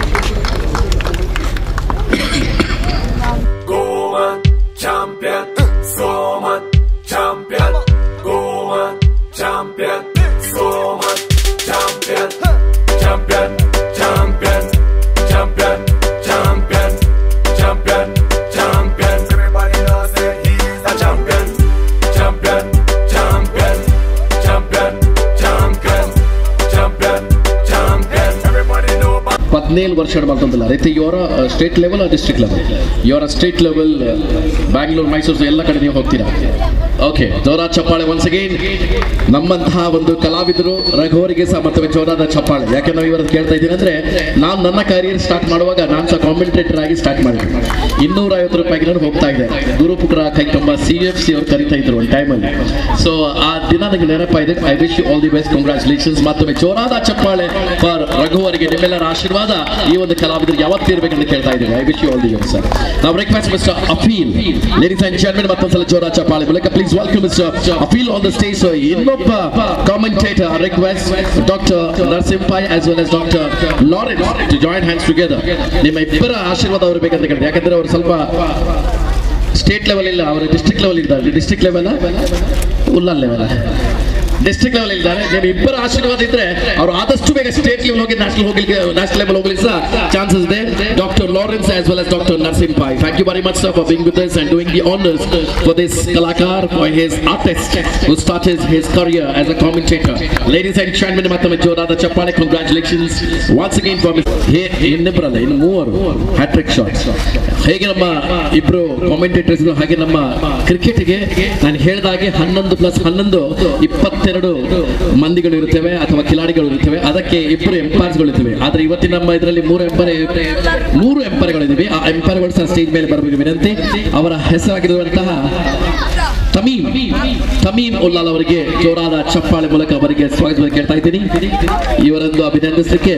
Goman, champion, Soman, champion, Goman, champion, Soman, champion, champion, champion, champion, champion, champion, champion. Everybody knows that he's a champion, champion, champion, champion, champion, champion, champion. Everybody know about. ಹದಿನೇಳು ವರ್ಷ ಮಾಡ್ತಂತಲ್ಲ ರೈತ ಇವರ state level district level ಇವರ state level Bangalore Mysuru ಎಲ್ಲ ಕಡೆ ನೀವು ಹೋಗ್ತೀರಾ ಓಕೆ ಜೋರಾದ ಚಪ್ಪಾಳೆ ಒನ್ಸ್ ಅಗೈನ್ ನಮ್ಮಂತಹ ಒಂದು ಕಲಾವಿದರು ರಘುವರಿಗೆ ಸಹ ಮತ್ತೊಮ್ಮೆ ಜೋರಾದ ಚಪ್ಪಾಳೆ ಯಾಕೆ ನಾವು ಇವರದ್ದು ಕೇಳ್ತಾ ಇದ್ದೀನಿ ಅಂದ್ರೆ ನಾನು ನನ್ನ ಕ್ಯಾರಿಯರ್ ಸ್ಟಾರ್ಟ್ ಮಾಡುವಾಗ ನಾನು ಸಹ ಕಾಮೆಂಟ್ರೇಟರ್ ಆಗಿ ಸ್ಟಾರ್ಟ್ ಮಾಡಿದೆ ಇನ್ನೂರ ಐವತ್ತು ರೂಪಾಯಿಗೆ ನಾನು ಹೋಗ್ತಾ ಇದೆ Guruputra Kaikamba C F C ಅವ್ರು ಕರಿತಾ ಇದ್ರು ಒಂದು ಟೈಮಲ್ಲಿ ಸೊ ಆ ದಿನ ನನಗೆ ನೆನಪಾಗಿದೆ I wish you all the best congratulations ಮತ್ತೊಮ್ಮೆ ಜೋರಾದ ಚಪ್ಪಾಳೆ ಫಾರ್ ರಘು ಅವರಿಗೆ ನಿಮ್ಮೆಲ್ಲರ ಆಶೀರ್ವಾದ ಈ ಒಂದು ಕಲಾವಿದರು ಯಾವತ್ತು ಇರಬೇಕಂತ ಕೇಳ್ತಾ ಇದ್ದೀನಿ I wish you all the sir ನಾವು request mister Afeel ladies and gentlemen ಮತ್ತೊಂದ್ಸಲ ಜೋರಾದ ಚಪ್ಪಾಳೆ ಮೂಲಕ please welcome mister Afeel on the stage ಇನ್ನೊಬ್ಬ commentator request doctor Narasimpai as well as doctor Lawrence to join hands together ನಿಮ್ಮ ಇಬ್ಬರ ಆಶೀರ್ವಾದ ಅವರು ಬೇಕಂತ ಕೇಳಿದೆ ಯಾಕಂದ್ರೆ ಅವರು ಸ್ವಲ್ಪ ಸ್ಟೇಟ್ ಲೆವೆಲ್ ಇಲ್ಲ ಅವರು ಡಿಸ್ಟ್ರಿಕ್ಟ್ ಲೆವೆಲ್ ಇದ್ದಾರೆ district level Ullal level district level ಇದ್ದಾರೆ ನಿಮ್ಮ ಇಬ್ಬರ ಆಶೀರ್ವಾದ ಇದ್ರೆ ಅವರು ಆದಷ್ಟು ಬೇಗ ಸ್ಟೇಟ್ ಲೆವೆಲ್ ಹೋಗಿ ನ್ಯಾಷನಲ್ ಹೋಗ್ಲಿಕ್ಕೆ ನ್ಯಾಷನಲ್ ಲೆವೆಲ್ ಹೋಗ್ಲಿಕ್ಕೆ ಸಹ ಚಾನ್ಸಸ್ ಇದೆ doctor Lawrence as well as doctor Narsing Pai thank you very much sir for being with us and doing the honors for this kalakar for his artist who started his career as a commentator ladies and gentlemen ಮತ್ತೊಮ್ಮೆ ಜೋರಾದ ಚಪ್ಪಾಳೆ congratulations once again for ಹೇ ಇನ್ನಿಬ್ಬರಲ್ಲ ಇನ್ನು ಮೂವರು hat trick shots ಹೇಗೆ ನಮ್ಮ ಇಬ್ರು ಕಾಮೆಂಟೇಟರ್ಸ್ ಹಾಗೆ ನಮ್ಮ ಕ್ರಿಕೆಟ್ಗೆ ನಾನು ಹೇಳಿದಾಗೆ ಹನ್ನೊಂದು ಪ್ಲಸ್ ಹನ್ನೊಂದು ಇಪ್ಪತ್ತೆರಡು ಮಂದಿಗಳು ಇರುತ್ತವೆ ಅಥವಾ ಕಿಲಾಡಿಗಳು ಇರುತ್ತವೆ ಅದಕ್ಕೆ ಇಬ್ಬರು ಎಂಪೈರ್ಸ್ಗಳು ಇರ್ತವೆ ಆದ್ರೆ ಇವತ್ತಿನ ನಮ್ಮ ಇದರಲ್ಲಿ ಮೂರು ಎಂಪೈರ್ ಮೂರು ಎಂಪೈರ್ಗಳಿದ್ದೀವಿ ಆ ಎಂಪೈರ್ಗಳು ಸಹ ಸ್ಟೇಜ್ ಮೇಲೆ ಬರಬೇಕು ವಿನಂತಿ ಅವರ ಹೆಸರಾಗಿರುವಂತಹ ತಮೀಮ್ ತಮೀಮ್ ಉಲ್ಲಾಲ್ ಅವರಿಗೆ ಜೋರಾದ ಚಪ್ಪಾಳೆ ಮೂಲಕ ಅವರಿಗೆ ಸ್ವಾಗತ ಕೇಳ್ತಾ ಇದ್ದೀನಿ ಇವರನ್ನು ಅಭಿನಂದಿಸಲಿಕ್ಕೆ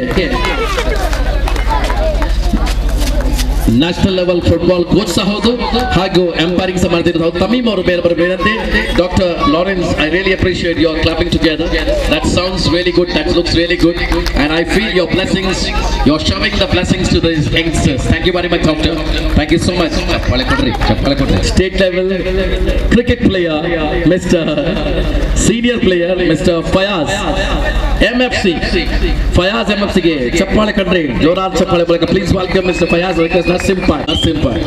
ನ್ಯಾಷನಲ್ ಲೆವೆಲ್ ಫುಟ್ಬಾಲ್ ಕೋಚ್ ಸಹ ಹೌದು ಹಾಗೂ ಎಂಪೈರಿಂಗ್ ಸಹ ಮಾಡ್ತಿರೋದು ಹೌದು ತಮೀಮ್ ಅವರು ಬೇರೆ ಬರಬೇಕಂತೆ doctor Lawrence I really appreciate your clapping together that sounds really good that looks really good and I feel your blessings your showing the blessings to this youngsters thank you very much doctor thank you so much ಚಪ್ಪಾಳೆ ಕೊಡ್ರಿ ಚಪ್ಪಾಳೆ ಕೊಡ್ರಿ state level cricket player mister senior player mister Fayaz M F C Fayaz M F ಸಿಗೆ ಚಪ್ಪಾಳೆ ಕಣ್ರಿ ಜೋರಾದ ಚಪ್ಪಾಳೆ ಮೂಲಕ please welcome mister Fayaz request Narsim Pai Narsim Pai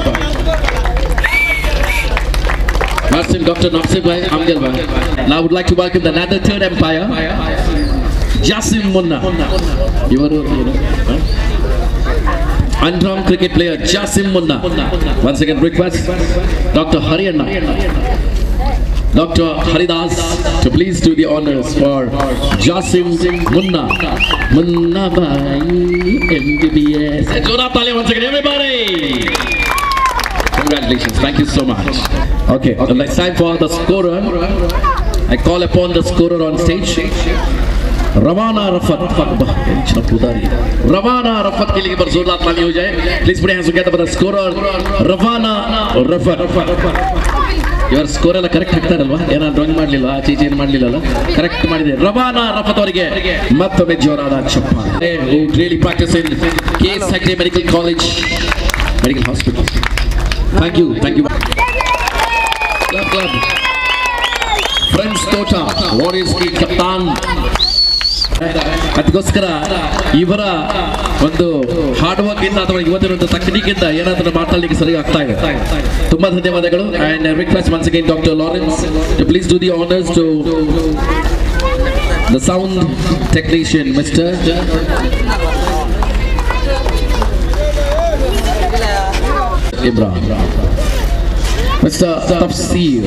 Nasim, Dr. Nasim Bhai, Amgal Bhai. Now I would like to welcome the another third empire, Jasim Munna. You are, you know, huh? undrawn cricket player Jasim Munna. Once again, request Dr. Haryana. Dr. Haridas to please do the honors for Jasim Munna. Munna Bhai, MBBS. Jora Tale once again, everybody. Congratulations. Thank you so much. Okay, okay. it's time for the scorer. I call upon the scorer on stage. रवाना रफत पुदारी रवाना रफत के लिए जोरदार ताली हो जाए please put hands together for the scorer रवाना रफत ಇವರ ಸ್ಕೋರ್ ಎಲ್ಲ ಕರೆಕ್ಟ್ ಹಾಕ್ತಾರಲ್ವಾ ಏನೋ ಡ್ರಾಯಿಂಗ್ ಮಾಡಲಿಲ್ಲ ಆಚೆ ಈಚೆ ಏನು ಮಾಡಲಿಲ್ಲ ಕರೆಕ್ಟ್ ಮಾಡಿದೆ ರವಾನಾ ರಫತ್ ಅವರಿಗೆ ಮತ್ತೊಮ್ಮೆ ಜೋರಾದ ಚಪ್ಪಾಳೆ really practice in K S Hegde medical college medical hospital thank you thank you club club friends Thota warriors ಕಿ ಕಪ್ತಾನ್ ಅದಕ್ಕೋಸ್ಕರ ಇವರ ಒಂದು ಹಾರ್ಡ್ ವರ್ಕ್ ಇಂದ ಅಥವಾ ಇವತ್ತಿನ ಒಂದು ಟೆಕ್ನಿಕ್ ಇಂದ ಏನಾದರೂ ಮಾತಾಡಲಿಕ್ಕೆ ಸರಿ ಆಗ್ತಾ ಇದೆ ತುಂಬಾ ಧನ್ಯವಾದಗಳು and request once again doctor Lawrence to please do the honours to the sound technician mister Ibrahim mister Tafseer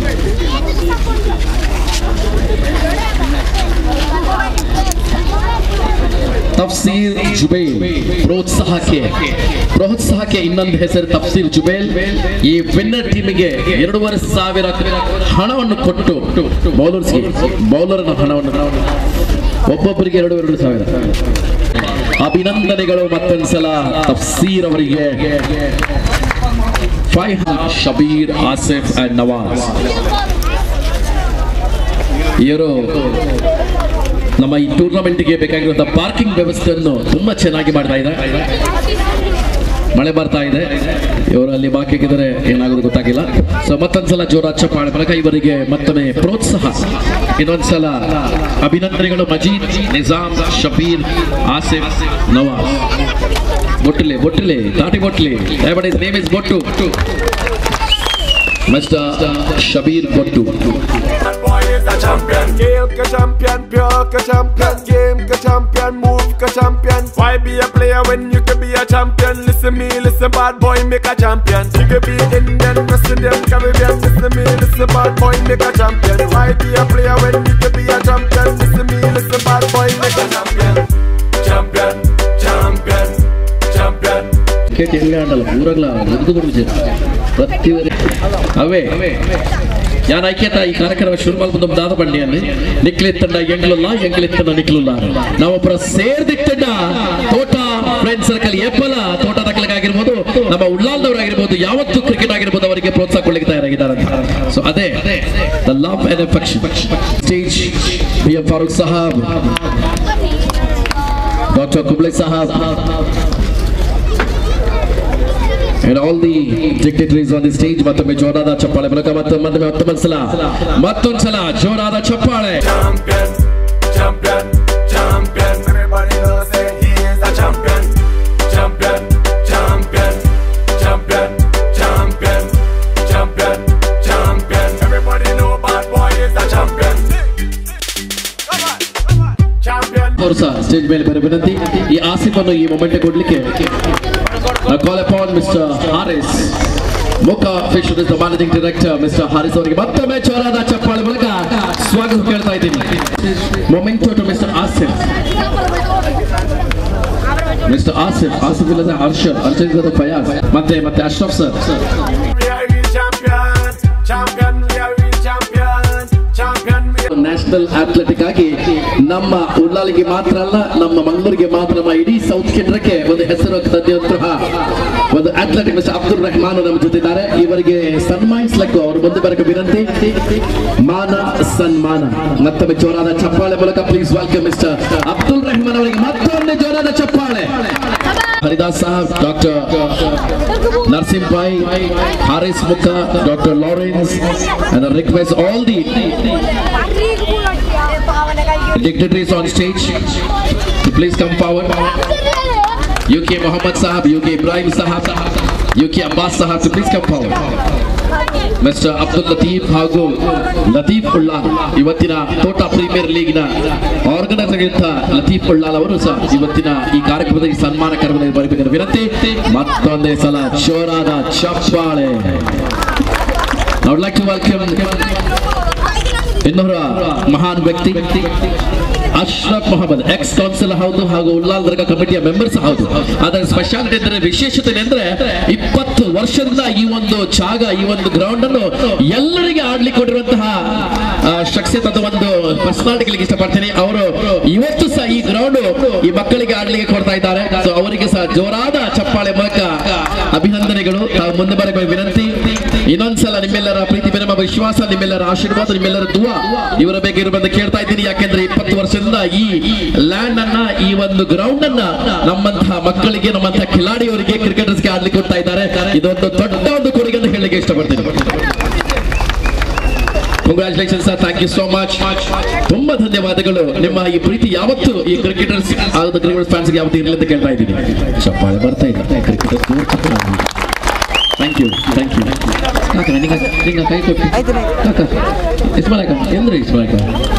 Tafseer Jubail ಪ್ರೋತ್ಸಾಹಕ್ಕೆ ಪ್ರೋತ್ಸಾಹಕ್ಕೆ ಇನ್ನೊಂದು ಹೆಸರು ತಫ್ಸೀರ್ ಜುಬೇಲ್ ಈ ವಿನ್ನರ್ ಟೀಮಿಗೆ ಎರಡೂವರೆ ಸಾವಿರ ಹಣವನ್ನು ಕೊಟ್ಟು ಬೌಲರ್ಸ್ಗೆ ಬೌಲರ್ನ ಹಣವನ್ನು ಒಬ್ಬೊಬ್ಬರಿಗೆ ಎರಡು ಎರಡು ಸಾವಿರ ಅಭಿನಂದನೆಗಳು ಮತ್ತೊಂದ್ಸಲ ತಫ್ಸೀರ್ ಅವರಿಗೆ ಫೈವ್ ಶಬೀರ್ ಆಸಿಫ್ ಅಂಡ್ ನವಾಜ್ ಇವರು ನಮ್ಮ ಈ ಟೂರ್ನಮೆಂಟ್ಗೆ ಬೇಕಾಗಿರುವಂತಹ ಪಾರ್ಕಿಂಗ್ ವ್ಯವಸ್ಥೆಯನ್ನು ತುಂಬಾ ಚೆನ್ನಾಗಿ ಮಾಡ್ತಾ ಇದ್ದಾರೆ ಮಳೆ ಬರ್ತಾ ಇದೆ ಇವರು ಅಲ್ಲಿ ಬಾಕಿಗಿದ್ರೆ ಏನಾಗೋದು ಗೊತ್ತಾಗಿಲ್ಲ ಸೊ ಮತ್ತೊಂದ್ಸಲ ಜೋರ ಚಪ್ಪಾಳೆ ಮೂಲಕ ಇವರಿಗೆ ಮತ್ತೊಮ್ಮೆ ಪ್ರೋತ್ಸಾಹ ಇನ್ನೊಂದ್ಸಲ ಅಭಿನಂದನೆಗಳು ಮಜೀದ್ ನಿಜಾಮ್ ಶಬೀರ್ ಆಸಿಫ್ ನವಾಜ್ ಬೊಟ್ಟಲೆ ಬೊಟ್ಟಲೆ ತಾಟಿ ಬೊಟ್ಟಲೆ everybody's name is ಬೊಟ್ಟು ಮಿಸ್ಟರ್ ಶಬೀರ್ ಬೊಟ್ಟು That boy is a champion. Scale ka champion, pure ka champion. Game ka champion, move ka champion. Why be a player when you can be a champion? Listen me, listen bad boy, make a champion. You can be Indian, Brazilian, Caribbean. Listen me, listen bad boy, make a champion. Why be a player when you can be a champion? Listen me, listen bad boy, make a champion. Champion, champion, champion. Cricket ಎಲ್ಲಿ ಆಡಲ್ಲ ಊರಗ್ಲ ಮುಗಿದು ಬಿಡುತ್ತೆ ಪ್ರತಿ ಅವೇ ഞാൻ ഐക്യത ಈ ಕಾರ್ಯಕ್ರಮ ಶುರು ಮಾಡ್ಬೋದು ದಾದ ಬಂಡಿಯಲ್ಲಿ ನಿಕ್ಲೆತ್ತಂಡ ಎಂಗ್ಲಲ್ಲ ಎಂಗ್ಲೆತ್ತಂಡ ನಿಕ್ಲಲ್ಲ ನಾವೊಬ್ಬರ ಸೇರ್ದಿಟ್ಟಂಡ ತೋಟ ಫ್ರೆಂಡ್ ಸರ್ಕಲ್ ಎಪ್ಪಲ ತೋಟ ತಕ್ಕಲಿಗಾಗಿರ್ಬೋದು ನಮ್ಮ ಉಳ್ಳಾಲ್ದವರಾಗಿರ್ಬೋದು ಯಾವತ್ತು ಕ್ರಿಕೆಟ್ ಆಗಿರ್ಬೋದು ಅವರಿಗೆ ಪ್ರೋತ್ಸಾಹ ಕೊಡ್ಲಿಕ್ಕೆ ತಯಾರಾಗಿದ್ದಾರೆ ಅಂತ ಸೊ ಅದೇ the love and affection stage B M Farooq Sahab doctor Kuble Sahab And all the dignitaries on the stage ಮತ್ತೊಮ್ಮೆ ಜೋರಾದ ಚಪ್ಪಾಳೆ ಮೂಲಕ ಮತ್ತೊಮ್ಮೆ ಮತ್ತೊಮ್ಮೆ ಮತ್ತೊಂದು ಸಲ ಮತ್ತೊಂದ್ಸಲ ಜೋರಾದ ಚಪ್ಪಾಳೆ champion, champion, champion. Everybody knows that he is a champion, champion, champion, champion, champion, champion, champion. Everybody know bad boy is a champion. Come on, come on. Champion. ಅವರು ಸಹ ಸ್ಟೇಜ್ ಮೇಲೆ ಬರೋ ವಿನಂತಿ ಈ ಆಸಿಫ್ ಅನ್ನು ಈ ಮೊಮೆಂಟ್ ಕೊಡ್ಲಿಕ್ಕೆ ಕಾಲ್ upon mister Haris Mukka fish the managing director mister Haris ಅವರಿಗೆ ಮತ್ತೊಮ್ಮೆ ಜೋರಾದ ಚಪ್ಪಾಳೆ ಮೂಲಕ ಸ್ವಾಗತ ಕೇಳ್ತಾ ಇದ್ದೀನಿ moment to mister Asif mister Asif Asif ಇಲ್ಲದೆ ಹರ್ಷದ್ ಹರ್ಷದ್ ಇಲ್ಲದೆ ಫಯಾಜ್ ಮತ್ತೆ ಮತ್ತೆ Ashraf sir We are real champion, champion. We are real champion, champion. We are national athletic ಆಗಿ ನಮ್ಮ ಉಳ್ಳಾಲಿಗೆ ಮಾತ್ರ ಅಲ್ಲ ನಮ್ಮ ಮಂಗಳೂರಿಗೆ ಮಾತ್ರ ನಮ್ಮ ಇಡೀ ಸೌತ್ ಕೇಂದ್ರಕ್ಕೆ ಒಂದು ಹೆಸರು ತಂದಿರುವಂತಹ ಒಂದು ಅಥ್ಲೆಟಿಕ್ ಮಿಸ್ಟರ್ ಅಬ್ದುಲ್ ರೆಹಮಾನ್ ನಮ್ಮ ಜೊತೆ ಇದ್ದಾರೆ ಇವರಿಗೆ ಸನ್ಮಾನಿಸ್ಲಿಕ್ಕೆ ಅವರು ಮುಂದೆ ಬರಕ್ಕೆ ವಿನಂತಿ ಮಾನ ಸನ್ಮಾನ ಮತ್ತೊಮ್ಮೆ ಜೋರಾದ ಚಪ್ಪಾಳೆ ಮೂಲಕ please welcome mister Abdul Rehman ಅವರಿಗೆ ಮತ್ತೊಮ್ಮೆ ಜೋರಾದ ಚಪ್ಪಾಳೆ Haridas Sahab doctor Narsing Bhai Haris Mukka doctor Lawrence and I request all the dignitaries on stage to please come forward. UK Muhammad Sahab, UK Ibrahim Sahab, UK Abbas Sahab to please come forward. Mister Abdul Latif ಹಾಗೂ ಲತೀಫ್ ಉಳ್ಳಾಲ್ ಇವತ್ತಿನ ತೋಟ premier ಲೀಗ್ನ organiser ಇದ್ದ ಲತೀಫ್ ಉಳ್ಳಾಲ್ ಅವರು ಸಹ ಇವತ್ತಿನ ಈ ಕಾರ್ಯಕ್ರಮದಲ್ಲಿ ಸನ್ಮಾನ ಕಾರ್ಯಕ್ರಮದಲ್ಲಿ ಬರಬೇಕಾದ ವಿನಂತಿ ಮತ್ತೊಂದೇ ಸಲ ಜೋರಾದ ಚಪ್ಪಾಳೆ I would like to welcome ಇನ್ನೊಬ್ಬರ ಮಹಾನ್ ವ್ಯಕ್ತಿ ಅಶ್ರಫ್ ಮೊಹಮ್ಮದ್ ಎಕ್ಸ್ ಕೌನ್ಸಿಲ್ ಹೌದು ಹಾಗೂ ಉಲ್ಲಾಲ್ ದರ್ಗಾ ಕಮಿಟಿಯ ಮೆಂಬರ್ಸ್ ಹೌದು ಅದರ ಸ್ಪೆಷಾಲಿಟಿ ಅಂದ್ರೆ ವಿಶೇಷತೆ ಅಂದ್ರೆ ಇಪ್ಪತ್ತು ವರ್ಷದಿಂದ ಈ ಒಂದು ಜಾಗ ಈ ಒಂದು ಗ್ರೌಂಡ್ ಅನ್ನು ಎಲ್ಲರಿಗೆ ಆಡ್ಲಿಕ್ಕೆ ಕೊಟ್ಟಿರುವಂತಹ ಆ, ಶಖ್ಸಿಯತ್ ಅಥವಾ ಒಂದು ಪರ್ಸನಾಲಿಟಿಗಳಿಗೆ ಇಷ್ಟಪಡ್ತೀನಿ ಅವರು ಇವತ್ತು ಸಹ ಈ ಗ್ರೌಂಡ್ ಈ ಮಕ್ಕಳಿಗೆ ಆಡ್ಲಿಕ್ಕೆ ಕೊಡ್ತಾ ಇದ್ದಾರೆ ಸೊ ಅವರಿಗೆ ಸಹ ಜೋರಾದ ಚಪ್ಪಾಳೆ ಮೂಲಕ ಅಭಿನಂದನೆಗಳು ತಾವು ಮುಂದೆ ಬರಬೇಕು ವಿನಂತಿ ಇನ್ನೊಂದ್ಸಲ ನಿಮ್ಮೆಲ್ಲರ ಪ್ರೀತಿ ಪ್ರೇಮ ವಿಶ್ವಾಸ ನಿಮ್ಮೆಲ್ಲರ ಆಶೀರ್ವಾದ ನಿಮ್ಮೆಲ್ಲರ ದುವಾ ಇವರ ಬಗ್ಗೆ ಇರುವಂತ ಕೇಳ್ತಾ ಇದ್ದೀನಿ ಯಾಕೆಂದ್ರೆ ಇಪ್ಪತ್ತು ವರ್ಷದಿಂದ ಈ ಲ್ಯಾಂಡ್ ಅನ್ನ ಈ ಒಂದು ಗ್ರೌಂಡ್ ಅನ್ನ ನಮ್ಮಂತಹ ಮಕ್ಕಳಿಗೆ ನಮ್ಮಂತಹ ಖಿಲಾಡಿಯವರಿಗೆ ಕ್ರಿಕೆಟರ್ಸ್ಗೆ ಆಡ್ಲಿಕ್ಕೆ ಕೊಡ್ತಾ ಇದ್ದಾರೆ ಇದೊಂದು ದೊಡ್ಡ ಒಂದು ಕೊಡುಗೆ ಅಂತ ಹೇಳಲಿಕ್ಕೆ ಇಷ್ಟಪಡ್ತೀನಿ congratulation sir thank you so much ತುಂಬಾ ಧನ್ಯವಾದಗಳು ನಿಮ್ಮ ಈ ಪ್ರೀತಿ ಯಾವತ್ತು ಈ ಕ್ರಿಕೆಟರ್ಸ್ ಕ್ರಿಕೆಟ್ ಫ್ಯಾನ್ಸ್ಗೆ ಯಾವತ್ತು ಇರಲಿ ಅಂತ ಕೇಳ್ತಾ ಇದ್ದೀನಿ ಚಪ್ಪಾಳೆ ಬರ್ತಾ ಇಲ್ಲ cricketer thank you thank you ಕಾಕ ನಿಂಗ ನಿಂಗ ಕೈ ಕೊಟ್ಟು ಕಾಕ ಇಸ್ಮಾಲಕ ಎಂದ್ರೆ ಇಸ್ಮಾಲಕ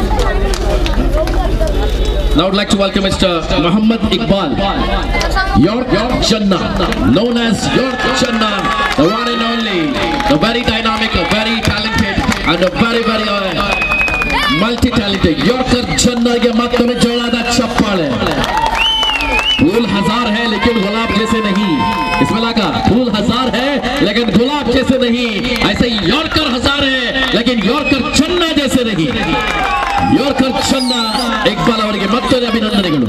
Now I would like to welcome Mr. Muhammad Iqbal, York Channa, known as York Channa, the one and only, the very dynamic, very talented, and a very, very uh, multi-talented Yorker Channa के माध्यम जोड़ादा चप्पाले फूल हजार है लेकिन गुलाब जैसे नहीं इसमें लगा फूल हजार है लेकिन गुलाब जैसे नहीं ऐसे ही यॉर्कर हजार है लेकिन यॉर्कर चन्ना जैसे नहीं ಯೋರ್ಕರ್ ಚನ್ನ ಇಕ್ಬಾಲ್ ಅವರಿಗೆ ಮತ್ತೊಂದು ಅಭಿನಂದನೆಗಳು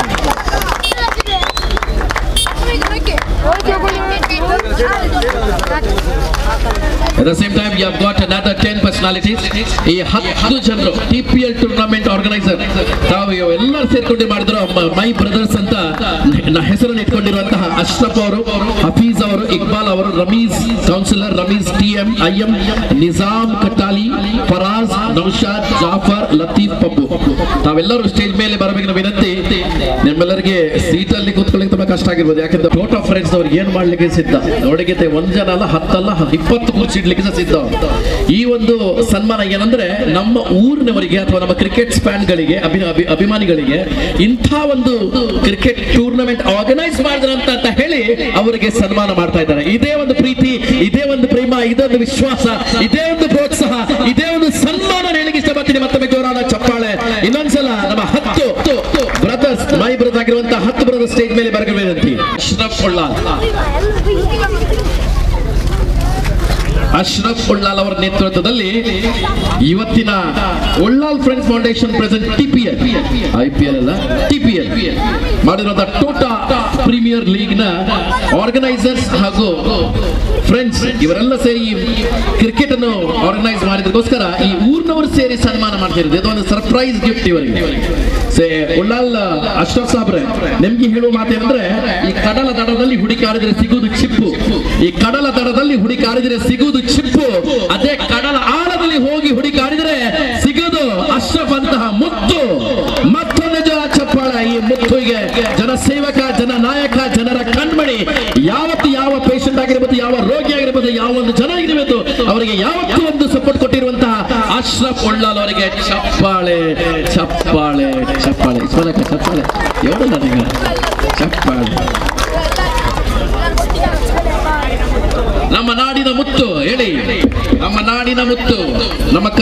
At the same time, we have got another 10 personalities. ಈ ಹತ್ತು ಜನರು T P L tournament organiser ತಾವು ಎಲ್ಲರೂ ಸೇರ್ಕೊಂಡು ಮಾಡಿದ್ರು ಮೈ ಬ್ರದರ್ಸ್ ಅಂತ ನ- ಹೆಸರನ್ನು ಇಟ್ಕೊಂಡಿರುವಂತಹ ಅಶ್ರಫ್ ಅವರು ಹಫೀಜ್ ಅವರು ಇಕ್ಬಾಲ್ ಅವರು Ramees councillor Ramees T M I M Nizam Kattali Faraz Naushad Jafar Latif Pabbu ತಾವೆಲ್ಲರೂ ಸ್ಟೇಜ್ ಮೇಲೆ ಬರಬೇಕಿನ ವಿನಂತಿ ನಿಮ್ಮೆಲ್ಲರಿಗೆ ಸೀಟ್ ಅಲ್ಲಿ ಕೂತ್ಕೊಳ್ಳಿಕ್ಕೆ ತುಂಬಾ ಕಷ್ಟ ಆಗಿರ್ಬೋದು ಯಾಕಂದ್ರೆ ಫೋಟೋ ಆಫ್ ಫ್ರೆಂಡ್ಸ್ ಅವ್ರಿಗೆ ಏನ್ ಮಾಡ್ಲಿಕ್ಕೆ ಸಿದ್ಧ ನೋಡಿಗೆ ಒಂದ್ ಜನ ಅಲ್ಲ ಹತ್ತಲ್ಲ ಇಪ್ಪತ್ತು ಕುರ್ಚಿ ಇಡ್ಲಿಕ್ಕೆ ಸಹ ಸಿದ್ಧ ಈ ಒಂದು ಸನ್ಮಾನ ಏನಂದ್ರೆ ನಮ್ಮ ಊರಿನವರಿಗೆ ಅಥವಾ ನಮ್ಮ ಕ್ರಿಕೆಟ್ ಫ್ಯಾನ್ಗಳಿಗೆ ಅಭಿ ಅಭಿ- ಅಭಿಮಾನಿಗಳಿಗೆ ಇಂಥ ಒಂದು ಕ್ರಿಕೆಟ್ ಟೂರ್ನಮೆಂಟ್ ಆರ್ಗನೈಸ್ ಮಾಡಿದ್ರಂತ ಅಂತ ಹೇಳಿ ಅವರಿಗೆ ಸನ್ಮಾನ ಮಾಡ್ತಾ ಇದ್ದಾರೆ ಇದೇ ಒಂದು ಪ್ರೀತಿ ಇದೇ ಒಂದು ಪ್ರೇಮ ಇದೇ ಒಂದು ವಿಶ್ವಾಸ ಇದೇ ಒಂದು ಪ್ರೋತ್ಸಾಹ ಇದೇ ಒಂದು ಸನ್ಮಾನ ಹೇಳಲಿಕ್ಕೆ ಇಷ್ಟಪಡ್ತೀನಿ ಮತ್ತೊಮ್ಮೆ ಜೋರಾದ ಚಪ್ಪಾಳೆ ಇನ್ನೊಂದ್ಸಲ ನಮ್ಮ ಹತ್ತು ಬ್ರದರ್ಸ್ ಮೈ ಬ್ರದರ್ಸ್ ಆಗಿರುವಂತಹ ಹತ್ತು ಬ್ರದರ್ಸ್ ಸ್ಟೇಜ್ ಮೇಲೆ ಬರಬೇಕು ವಿನಂತಿ ಅಶ್ರಫ್ ಉಳ್ಳಾಲ್ ಅಶ್ರಫ್ ಉಳ್ಳಾಲ್ ಅವರ ನೇತೃತ್ವದಲ್ಲಿ ಇವತ್ತಿನ Ullal friends foundation present TPL I P L ಅಲ್ಲ ಟಿಪಿಎಲ್ ಮಾಡಿರುವಂತಹ ಟೋಟಾ ಪ್ರೀಮಿಯರ್ ಲೀಗ್ ನ ಆರ್ಗನೈಸರ್ಸ್ ಹಾಗೂ ಫ್ರೆಂಡ್ಸ್ ಇವರೆಲ್ಲ ಸೇರಿ ಕ್ರಿಕೆಟ್ ಅನ್ನು ಆರ್ಗನೈಸ್ ಮಾಡಿದಕ್ಕೋಸ್ಕರ ಈ ಊರ್ನವರು ಸೇರಿ ಸನ್ಮಾನ ಮಾಡ್ತಿರೋದು ಇದು ಒಂದು ಸರ್ಪ್ರೈಸ್ ಗಿಫ್ಟ್ ಇವರಿಗೆ ಸೇ ಉಳ್ಳಾಲ್ ಅಶ್ರಫ್ ಸಾಬ್ರೆ ನಿಮ್ಗೆ ಹೇಳುವ ಮಾತೇನಂದ್ರೆ ಈ ಕಡಲ ದಡದಲ್ಲಿ ಹುಡುಕಾಡಿದ್ರೆ ಸಿಗುವುದು ಚಿಪ್ಪು ಈ ಕಡಲ ದಡದಲ್ಲಿ ಹುಡುಕಾಡಿದ್ರೆ ಸಿಗುವುದು ಚಿಪ್ಪು ಅದೇ ಕಡಲ ಆಳದಲ್ಲಿ ಹೋಗಿ ಹುಡುಕಾಡಿದ್ರೆ ಸಿಗೋದು ಅಶ್ರಫ್ ಅಂತಹ ಮುತ್ತು ಮತ್ತೊಂದು ಜನ ಚಪ್ಪಾಳ ಈ ಮುತ್ತುಗೆ ಜನಸೇವಕ ಜನ ನಾಯಕ ಜನರ ಕಣ್ಮಣಿ ಯಾವತ್ತು ಯಾವ ಪೇಷಂಟ್ ಆಗಿರ್ಬೋದು ಯಾವ ರೋಗಿ ಆಗಿರ್ಬೋದು ಯಾವ ಒಂದು ಜನ ಆಗಿರ್ಬೋದು ಅವರಿಗೆ ಯಾವತ್ತೂ ಒಂದು ಸಪೋರ್ಟ್ ಕೊಟ್ಟಿರುವಂತಹ ಅಶ್ರಫ್ ಉಳ್ಳಾಲ್ ಅವರಿಗೆ ಚಪ್ಪಾಳೆ ಚಪ್ಪಾಳೆ ಚಪ್ಪಾಳೆ ಸ್ವರಕ ಚಪ್ಪಾಳೆ ಎವಡು ನನಗೆ ಚಪ್ಪಾಳೆ ನಮ್ಮ ನಾಡಿನ ಮುತ್ತು ಹೇಳಿ ನಮ್ಮ ನಾಡಿನ ಮುತ್ತು ನಮ್ಮ ಕ-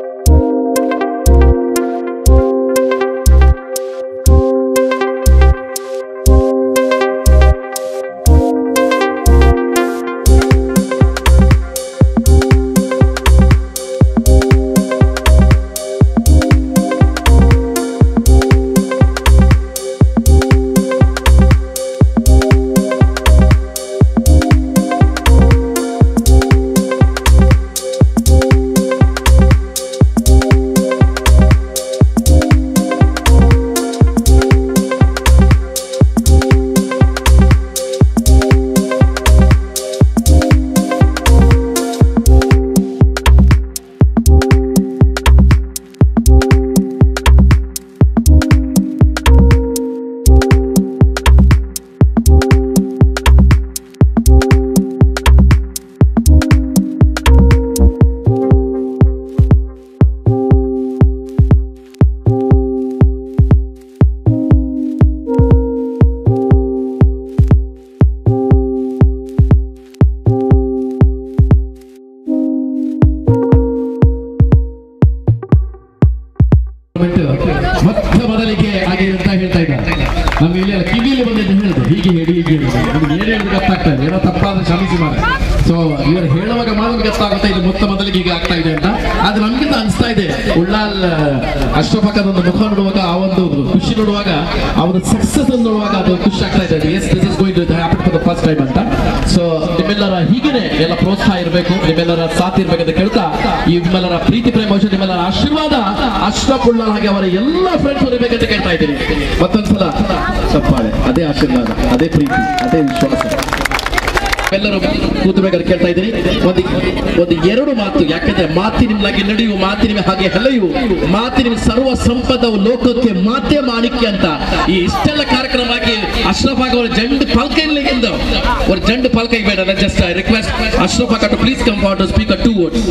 ಮೊತ್ತ ಮೊದಲಿಗೆ ಹಾಗೆ ಅಂತ ಹೇಳ್ತಾ ಇದ್ದಾರೆ ನಮ್ಮ ಇಲ್ಲಿ ಅಲ್ಲ ಕಿವಿಯಲ್ಲಿ ಬಂದಿದ್ದು ಹೇಳಿದ್ರು ಹೀಗೆ ಹೇಳಿ ಹೀಗೆ ಹೇಳಿ ನಿಮ್ಗೆ ಏನು ಹೇಳಿದ್ರು ಗೊತ್ತಾಗ್ತಾ ಇದೆ ಏನೋ ತಪ್ಪಾದ್ರೆ ಕ್ಷಮಿಸಿ ಮಾಡ ಸೊ ಇವರು ಹೇಳುವಾಗ ಮಾತ್ರ ಗೊತ್ತಾಗುತ್ತೆ ಇದು ಮೊತ್ತ ಮೊದಲಿಗೆ ಹೀಗೆ ಆಗ್ತಾ ಇದೆ ಅಂತ ಆದ್ರೆ ನಮ್ಗಿಂತ ಅನಿಸ್ತಾ ಇದೆ ಉಳ್ಳಾಲ್ ಅಷ್ಟಪಕ್ಕದ ಒಂದು ಮುಖ ನೋಡುವಾಗ ಆ ಒಂದು ಖುಷಿ ನೋಡುವಾಗ ಆ ಒಂದು ಸಕ್ಸಸ್ ನೋಡುವಾಗ ಅದು ಖುಷಿ ಆಗ್ತಾ ಇದೆ yes this is going to happen for the first time ಅಂತ ಸೊ ನಿಮ್ಮೆಲ್ಲರ ಹೀಗೇನೆ ಎಲ್ಲ ಪ್ರೋತ್ಸಾಹ ಇರಬೇಕು ನಿಮ್ಮೆಲ್ಲರ ಸಾಥ್ ಇರ್ಬೇಕಂತ ಕೇಳ್ತಾ ಈ ನಿಮ್ಮೆಲ್ಲರ ಪ್ರೀತಿ ಪ್ರೇಮ ಬಹುಶಃ ನಿಮ್ಮೆಲ್ಲರ ಆಶೀರ್ವಾದ ಅಶ್ರಫ್ ಉಳ್ಳಾಲ್ ಹಾಗೆ ಅವರ ಎಲ್ಲ ಫ್ರೆಂಡ್ಸ್ ಇರಬೇಕಂತ ಕೇಳ್ತಾ ಇದ್ದೀನಿ ಮತ್ತೊಂದ್ಸಲ ಚಪ್ಪಾಳೆ ಅದೇ ಆಶೀರ್ವಾದ ಅದೇ ಪ್ರೀತಿ ಅದೇ ವಿಶ್ವಾಸ ಎಲ್ಲರೂ ಕೂತಬೇಕಾದ್ರೆ ಕೇಳ್ತಾ ಇದ್ದೀನಿ ಒಂದು ಒಂದು ಎರಡು ಮಾತು ಯಾಕಂದ್ರೆ ಮಾತಿನಿಮ್ಲಾಗಿ ನಡೆಯುವ ಮಾತಿನ ಹಾಗೆ ಹಲೆಯು ಮಾತಿನ ಸರ್ವ ಸಂಪದವು ಲೋಕಕ್ಕೆ ಮಾತೆ ಮಾಣಿಕ್ಯ ಅಂತ ಈ ಇಷ್ಟೆಲ್ಲ ಕಾರ್ಯಕ್ರಮವಾಗಿ ಅಶ್ರಫ್ ಆಗ ಅವರ ಜಂಡ್ ಪಾಲ್ಕ ಇಲ್ಲಿಂದ ಅವ್ರ ಜಂಡ್ ಪಾಲ್ಕ ಬೇಡ ಜಸ್ಟ್ ರಿಕ್ವೆಸ್ಟ್ ಅಶ್ರಫ್ ಆಗ to please come for to speak two words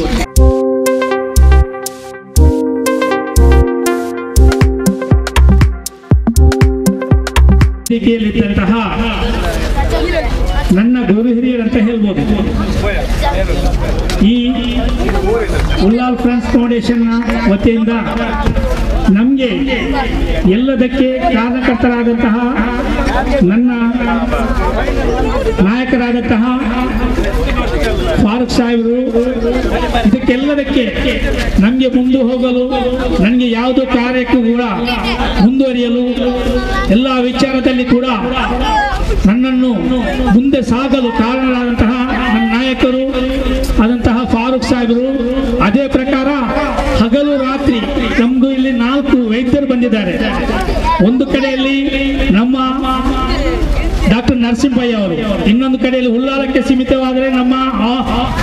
ವೇದಿಕೆಯಲ್ಲಿದ್ದಂತಹ ನನ್ನ ಗುರು ಹಿರಿಯರಂತ ಹೇಳ್ಬೋದು ಈ ಉಲ್ಲಾಲ್ ಫ್ರೆಂಡ್ಸ್ ಫೌಂಡೇಶನ್ನ ವತಿಯಿಂದ ನಮಗೆ ಎಲ್ಲದಕ್ಕೆ ಕಾರಣಕರ್ತರಾದಂತಹ ನನ್ನ ನಾಯಕರಾದಂತಹ ಫಾರೂಕ್ ಸಾಹೇಬರು ಇದಕ್ಕೆಲ್ಲದಕ್ಕೆ ನಮಗೆ ಮುಂದೆ ಹೋಗಲು ನನಗೆ ಯಾವುದೋ ಕಾರ್ಯಕ್ಕೂ ಕೂಡ ಮುಂದುವರಿಯಲು ಎಲ್ಲ ವಿಚಾರದಲ್ಲಿ ಕೂಡ ನನ್ನನ್ನು ಮುಂದೆ ಸಾಗಲು ಕಾರಣರಾದಂತಹ ನನ್ನ ನಾಯಕರು ಆದಂತಹ ಫಾರೂಕ್ ಸಾಹೇಬರು ಅದೇ ಪ್ರಕಾರ ಹಗಲು ರಾತ್ರಿ ನಮ್ದು ಇಲ್ಲಿ ನಾಲ್ಕು ವೈದ್ಯರು ಬಂದಿದ್ದಾರೆ ಒಂದು ಕಡೆಯಲ್ಲಿ ನಮ್ಮ ಡಾಕ್ಟರ್ ನರಸಿಂಹಯ್ಯ ಅವರು ಇನ್ನೊಂದು ಕಡೆಯಲ್ಲಿ ಉಲ್ಲಾಲಕ್ಕೆ ಸೀಮಿತವಾದರೆ ನಮ್ಮ ಆ-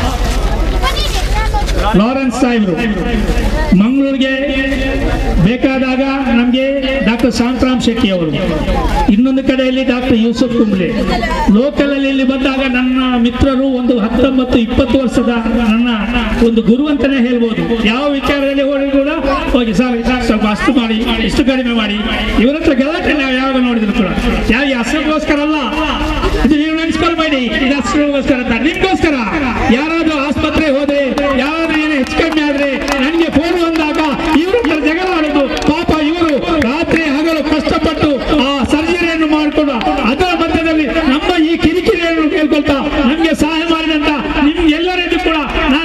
ಲಾರೆನ್ಸ್ ಸಾಹೇಬರು ಮಂಗಳೂರಿಗೆ ಬೇಕಾದಾಗ ನಮಗೆ ಡಾಕ್ಟರ್ ಶಾಂತರಾಮ್ ಶೆಟ್ಟಿ ಅವರು ಇನ್ನೊಂದು ಕಡೆಯಲ್ಲಿ ಡಾಕ್ಟರ್ ಯೂಸುಫ್ ಕುಂಬ್ಳೆ ಲೋಕಲ್ ಅಲ್ಲಿ ಇಲ್ಲಿ ಬಂದಾಗ ನನ್ನ ಮಿತ್ರರು ಒಂದು ಹತ್ತೊಂಬತ್ತು ಇಪ್ಪತ್ತು ವರ್ಷದ ನನ್ನ ಒಂದು ಗುರು ಅಂತಾನೆ ಹೇಳ್ಬೋದು ಯಾವ ವಿಚಾರದಲ್ಲಿ ಹೋಗಿ ಕೂಡ ಹೋಗಿ ಸರ್ ಸ್ವಲ್ಪ ಅಷ್ಟು ಮಾಡಿ ಇಷ್ಟು ಕಡಿಮೆ ಮಾಡಿ ಇವರ ಹತ್ರ ಗಲಾಟೆ ನಾವು ಯಾವಾಗ ನೋಡಿದ್ರು ಕೂಡ ಯಾವ ಅಷ್ಟಕ್ಕೋಸ್ಕರ ಅಲ್ಲ ಇದು ನೀವು ನೆನೆಸ್ಕೊಳ್ಬೇಡಿ ಇದು ಅಷ್ಟಕ್ಕೋಸ್ಕರ ಅಂತ ನಿಮ್ಗೋಸ್ಕರ ಯಾರಾದ್ರೂ ಆಸ್ಪತ್ರೆ ಹೋದ್ರೆ ಯಾರಾದ್ರೂ ಏನೋ ಹೆಚ್ಚು ಕಮ್ಮಿ ಆದ್ರೆ ನನಗೆ ಫೋನ್ ಬಂದಾಗ ಇವ್ರ ಹತ್ರ ಜಗಳ ಆಡೋದು ಪಾಪ ಇವರು ರಾತ್ರಿ ಹಗಲು ಕಷ್ಟಪಟ್ಟು ಆ ಸರ್ಜರಿಯನ್ನು ಮಾಡಿಕೊಂಡು ಅದರ ಮಧ್ಯದಲ್ಲಿ ನಮ್ಮ ಈ ಕಿರಿಕಿರಿಯನ್ನು ಕೇಳ್ಕೊಳ್ತಾ ನಮ್ಗೆ ಸಹಾಯ ಮಾಡಿದಂತ ನಿಮ್ಗೆಲ್ಲರಿಗೂ ಕೂಡ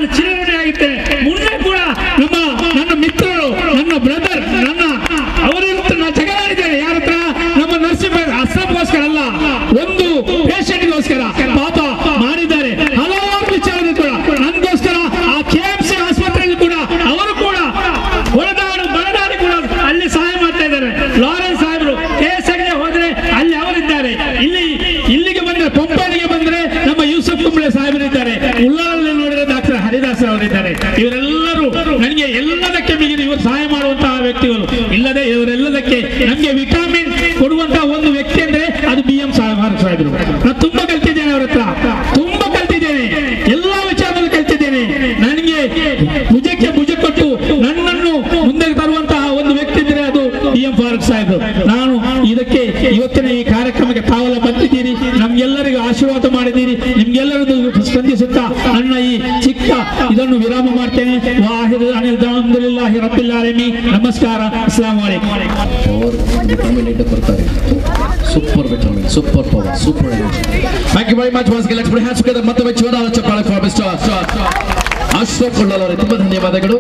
ಇವರೆಲ್ಲದೇ ಇವರೆಲ್ಲದಕ್ಕೆ ನಮಗೆ ವಿಟಾಮಿನ್ ಕೊಡುವಂತಹ ಒಂದು ವ್ಯಕ್ತಿ ಅಂದ್ರೆ ಅದು ಬಿ ಎಂ ಸಾಹೇಬರು ನಾನು ತುಂಬಾ ಕಲ್ತಿದ್ದೇನೆ ಅವ್ರ ಹತ್ರ ತುಂಬಾ ಕಲ್ತಿದ್ದೇನೆ ಎಲ್ಲಾ ವಿಚಾರದಲ್ಲಿ ಕಲ್ತಿದ್ದೇನೆ ನನಗೆ ಭುಜಕ್ಕೆ ಭುಜ ಕೊಟ್ಟು ನನ್ನನ್ನು ಮುಂದೆ ತರುವಂತಹ ಒಂದು ವ್ಯಕ್ತಿ ಇದ್ರೆ ಅದು ಬಿ ಎಂ ಫಾರೂಕ್ ಸಾಹೇಬರು ನಾನು ಇದಕ್ಕೆ ಇವತ್ತಿನ ಈ ಕಾರ್ಯಕ್ರಮಕ್ಕೆ ತಾವೆಲ್ಲ ಬಂದಿದ್ದೀರಿ ನಮ್ಗೆಲ್ಲರಿಗೂ ಆಶೀರ್ವಾದ ಮಾಡಿದ್ದೀರಿ ನಿಮ್ಗೆಲ್ಲರಿಗೂ ಸ್ಪಂದಿಸುತ್ತಾ ನನ್ನ ಈ ಚಿಕ್ಕ ಇದನ್ನು ವಿರಾಮ ಮಾಡ್ತೇನೆ ವಾಹಿದ್ ಅನಿಲ್ ಅಲ್ಹಮ್ದುಲಿಲ್ಲಾಹಿ ರಬ್ಬಿಲ್ ಆಲಮೀನ್ ನಮಸ್ಕಾರ ಅಸ್ಸಲಾಮು ಅಲೈಕುಂ ಪವರ್ ವಿಟಮಿನ್ ಬರ್ತಾರೆ super vitamin super power super energy thank you very much was let's put hands together ಮತ್ತೊಮ್ಮೆ ಜೋರಾದ ಚಪ್ಪಾಳೆ ಫಾರ್ ಮಿಸ್ಟರ್ ಅಶ್ರಫ್ ಉಳ್ಳಲ್ ಅವರೇ ತುಂಬಾ ಧನ್ಯವಾದಗಳು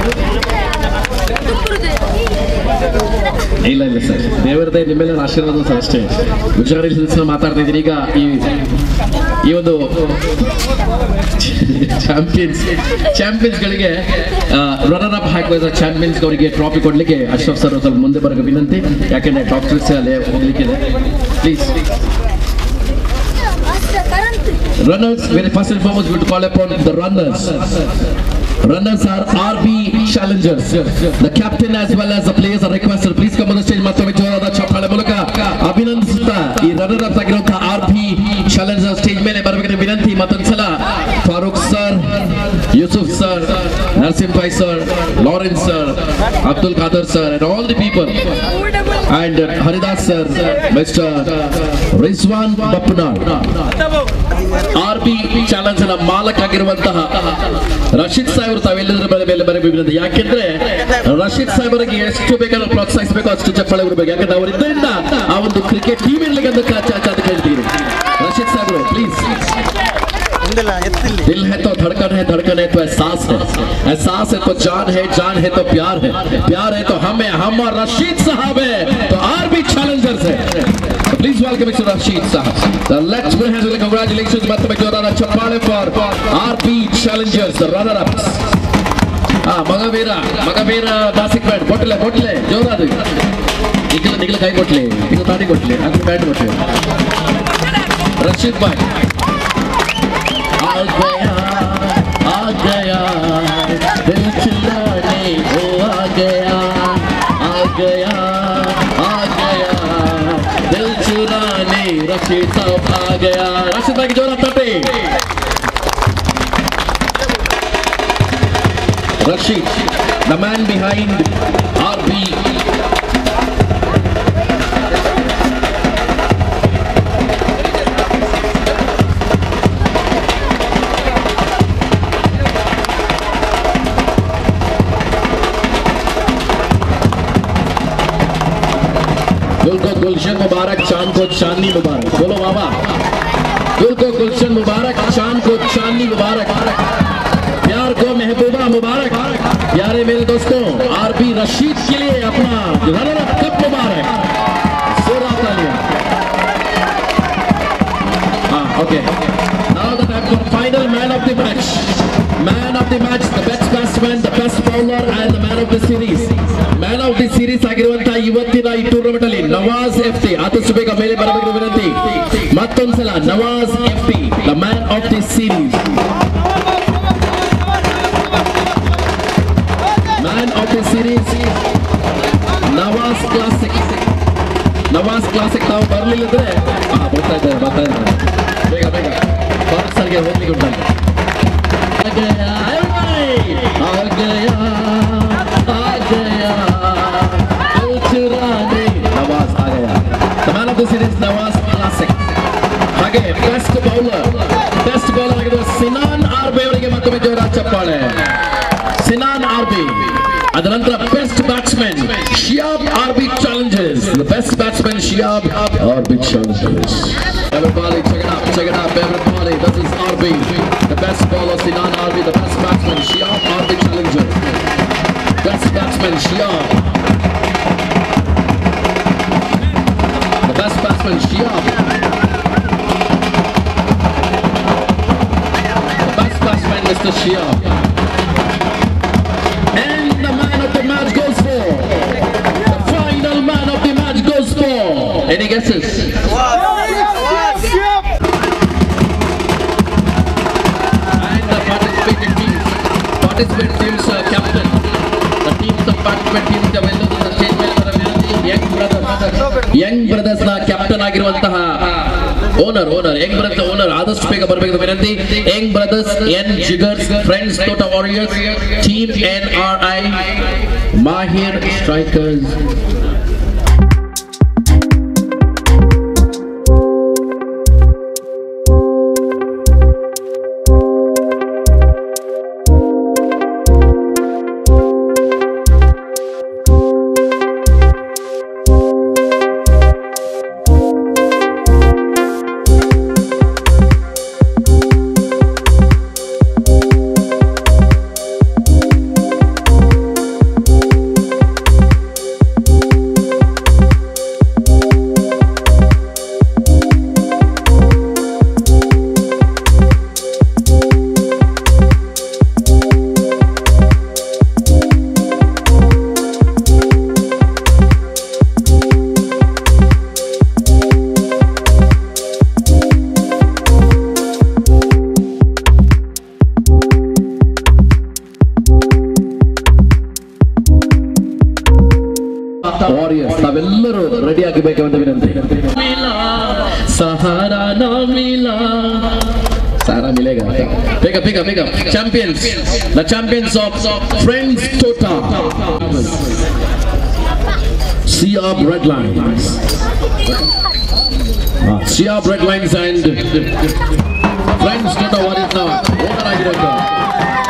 ಇಲ್ಲ ಇಲ್ಲ ಸರ್ ದೇವರದೇ ನಿಮ್ಮೆಲ್ಲ ಆಶೀರ್ವಾದ ಸರ್ ಅಷ್ಟೇ ಗುಜರಾತಿ ಸಿಲ್ಸ್ನ ಮಾತಾಡ್ತಾ ಇದ್ದೀನಿ ಈಗ ಈ ಈ ಒಂದು ಚಾಂಪಿಯನ್ಸ್ ಚಾಂಪಿಯನ್ಸ್ ಗಳಿಗೆ ರನ್ನರ್ ಅಪ್ ಹಾಕುವ ಚಾಂಪಿಯನ್ಸ್ ಅವರಿಗೆ ಟ್ರಾಫಿ ಕೊಡ್ಲಿಕ್ಕೆ ಅಶ್ರಫ್ ಸರ್ ಸ್ವಲ್ಪ ಮುಂದೆ ಬರಬೇಕು ವಿನಂತಿ ಯಾಕೆಂದ್ರೆ ಡಾಕ್ಟರ್ಸ್ ಅಲ್ಲೇ ಹೋಗ್ಲಿಕ್ಕಿದೆ please runners very first and foremost we will call upon the runners runners are RB challengers the captain as well as the players are requested please come on the stage ಮತ್ತೊಮ್ಮೆ ಜೋರಾದ ಚಪ್ಪಾಳೆ ಮೂಲಕ ಅಭಿನಂದಿಸುತ್ತಾ ಈ runner up ಆಗಿರುವಂತಹ R B challenger stage ಮೇಲೆ ಬರಬೇಕಂತ ವಿನಂತಿ ಮತ್ತೊಂದ್ಸಲ Farooq sir Yusuf sir Narasimha Bhai sir Lawrence sir Abdul Khader sir and all the people and Haridas sir, Mr. Rizwan Bapnar. R B challenge ನ ಮಾಲಕ್ ಆಗಿರುವಂತಹ ರಶೀದ್ ಸಾಹೇಬರು ತಾವೆಲ್ಲದರ ಮೇಲೆ ಮೇಲೆ ಬರಬೇಕು ಯಾಕೆಂದ್ರೆ ರಶೀದ್ ಸಾಹೇಬರಿಗೆ ಎಷ್ಟು ಬೇಕಾದ್ರೂ ಪ್ರೋತ್ಸಾಹಿಸಬೇಕು ಅಷ್ಟು ಚಪ್ಪಾಳೆ ಬರಬೇಕು ಯಾಕಂದ್ರೆ ಅವರಿದ್ದರಿಂದ ಆ ಒಂದು ಕ್ರಿಕೆಟ್ ಟೀಮ್ ಇರ್ಲಿಕ್ಕೆ ಅಂತ ಕ- ಕ- ಅಂತ ಕೇಳ್ತೀರಿ ರಶೀದ್ ಸಾಹೇಬರು ಪ್ಲೀಸ್ दिल है तो धड़कन है धड़कन है तो एहसास है एहसास है तो जान है जान है तो प्यार है प्यार है तो हम है हम और रशीद साहब है तो आर बी चैलेंजर्स है प्लीज वेलकम मिस्टर रशीद साहब the let's put hands with congratulations ಮತ್ತೊಮ್ಮೆ ಜೋರಾದ ಚಪ್ಪಾಳೆ for R B challengers the runner ups ಆ ಮಗವೀರ ಮಗವೀರ ದಾಸಿಕ್ ಬ್ಯಾಟ್ ಕೊಟ್ಲೆ ಕೊಟ್ಲೆ ಜೋರಾದ ನಿಖಿಲ ನಿಖಿಲ ಕೈ ಕೊಟ್ಲೆ ಇದು ತಾಡಿ ಕೊಟ್ಲೆ ಅದು ಬ್ಯಾಟ್ ಕೊಟ್ಲೆ ರಶೀದ್ ಬಾಯ್ आ गया आ गया दिल चिल्लाने ओ आ गया आ गया आ गया दिल चुराने रशीद साहब आ गया रशीद भाई की जोर तटे Rashid, the man behind RB गुल को गुलशन मुबारक चांद को चांदनी मुबारक बोलो बाबा गुल को गुलशन मुबारक चांद को चांदनी मुबारक प्यार को महबूबा मुबारक प्यारे मेरे दोस्तों आरबी रशीद के लिए अपना रनर अप कप मुबारक जोरा तालियां हाँ okay now the time for final man of the match man of the match the best batsman the best bowler and the man of the series man of the series ಆಗಿರುವಂತಹ ಇವತ್ತಿನ ಈ tournament ಅಲ್ಲಿ Nawaz F T ಆದಷ್ಟು ಬೇಗ ಮೇಲೆ ಬರಬೇಕು ವಿನಂತಿ ಮತ್ತೊಂದ್ಸಲ Nawaz F T the man of the series man of the series Nawaz classic Nawaz classic ತಾವು ಬರ್ಲಿಲ್ಲದ್ರೆ ಹಾ ಬರ್ತಾ ಇದ್ದಾರೆ ಬರ್ತಾ ಇದ್ದಾರೆ ಬೇಗ ಬೇಗ ಭಾರತ್ ಸರ್ಗೆ ಹೋಗ್ಲಿಕ್ಕೆ ಉಂಟಂತೆ आ गया आ गया आ गया दिल चुराने नवाज आ गया the man of the series Nawaz classic ಹಾಗೆ ಬೆಸ್ಟ್ ಬೌಲರ್ ಬೆಸ್ಟ್ ಬೌಲರ್ ಆಗಿರುವ ಸಿನಾನ್ ಆರ್ಬೆ ಅವರಿಗೆ ಮತ್ತೊಮ್ಮೆ ಜೋರ ಚಪ್ಪಾಳೆ ಸಿನಾನ್ ಆರ್ಬಿ ಅದರ ನಂತರ best batsman Shihab R B challengers the best batsman Shihab R B challengers Everybody check it out, check it out, everybody. This is RB, the best bowler Sinan RB, the best batsman Shiab RB challenger. Best batsman Shiab. The best batsman Shiab. The best batsman Mr. Shiab. And the man of the match goes for. The final man of the match goes for. Any guesses? and the participating teams. Participant teams uh, captain. The teams of participant teams have ended in the stage ಮೇಲೆ young brothers ನ captain ಆಗಿರುವಂತಹ owner owner young brothers owner ಆದಷ್ಟು ಬೇಗ ಬರಬೇಕು ವಿನಂತಿ young brothers and ಜಿಗರ್ಸ್ friends Thota warriors team N R I Mahir strikers warriors ನಾವೆಲ್ಲರೂ ready ಆಗಬೇಕೆಂದು ವಿನಂತಿ ಸಹಾರಾ ನಾ ಮಿಲಾ ಸಹಾರಾ ಮಿಲೇಗ ಬೇಗ ಬೇಗ ಬೇಗ champions the champions of friends Thota ಸಿಯಾ ಬ್ರೆಡ್ ಲೈನ್ಸ್ ಸಿಯಾ bread lines and friends Thota warriors ನ ಓನರ್ ಆಗಿರೋದು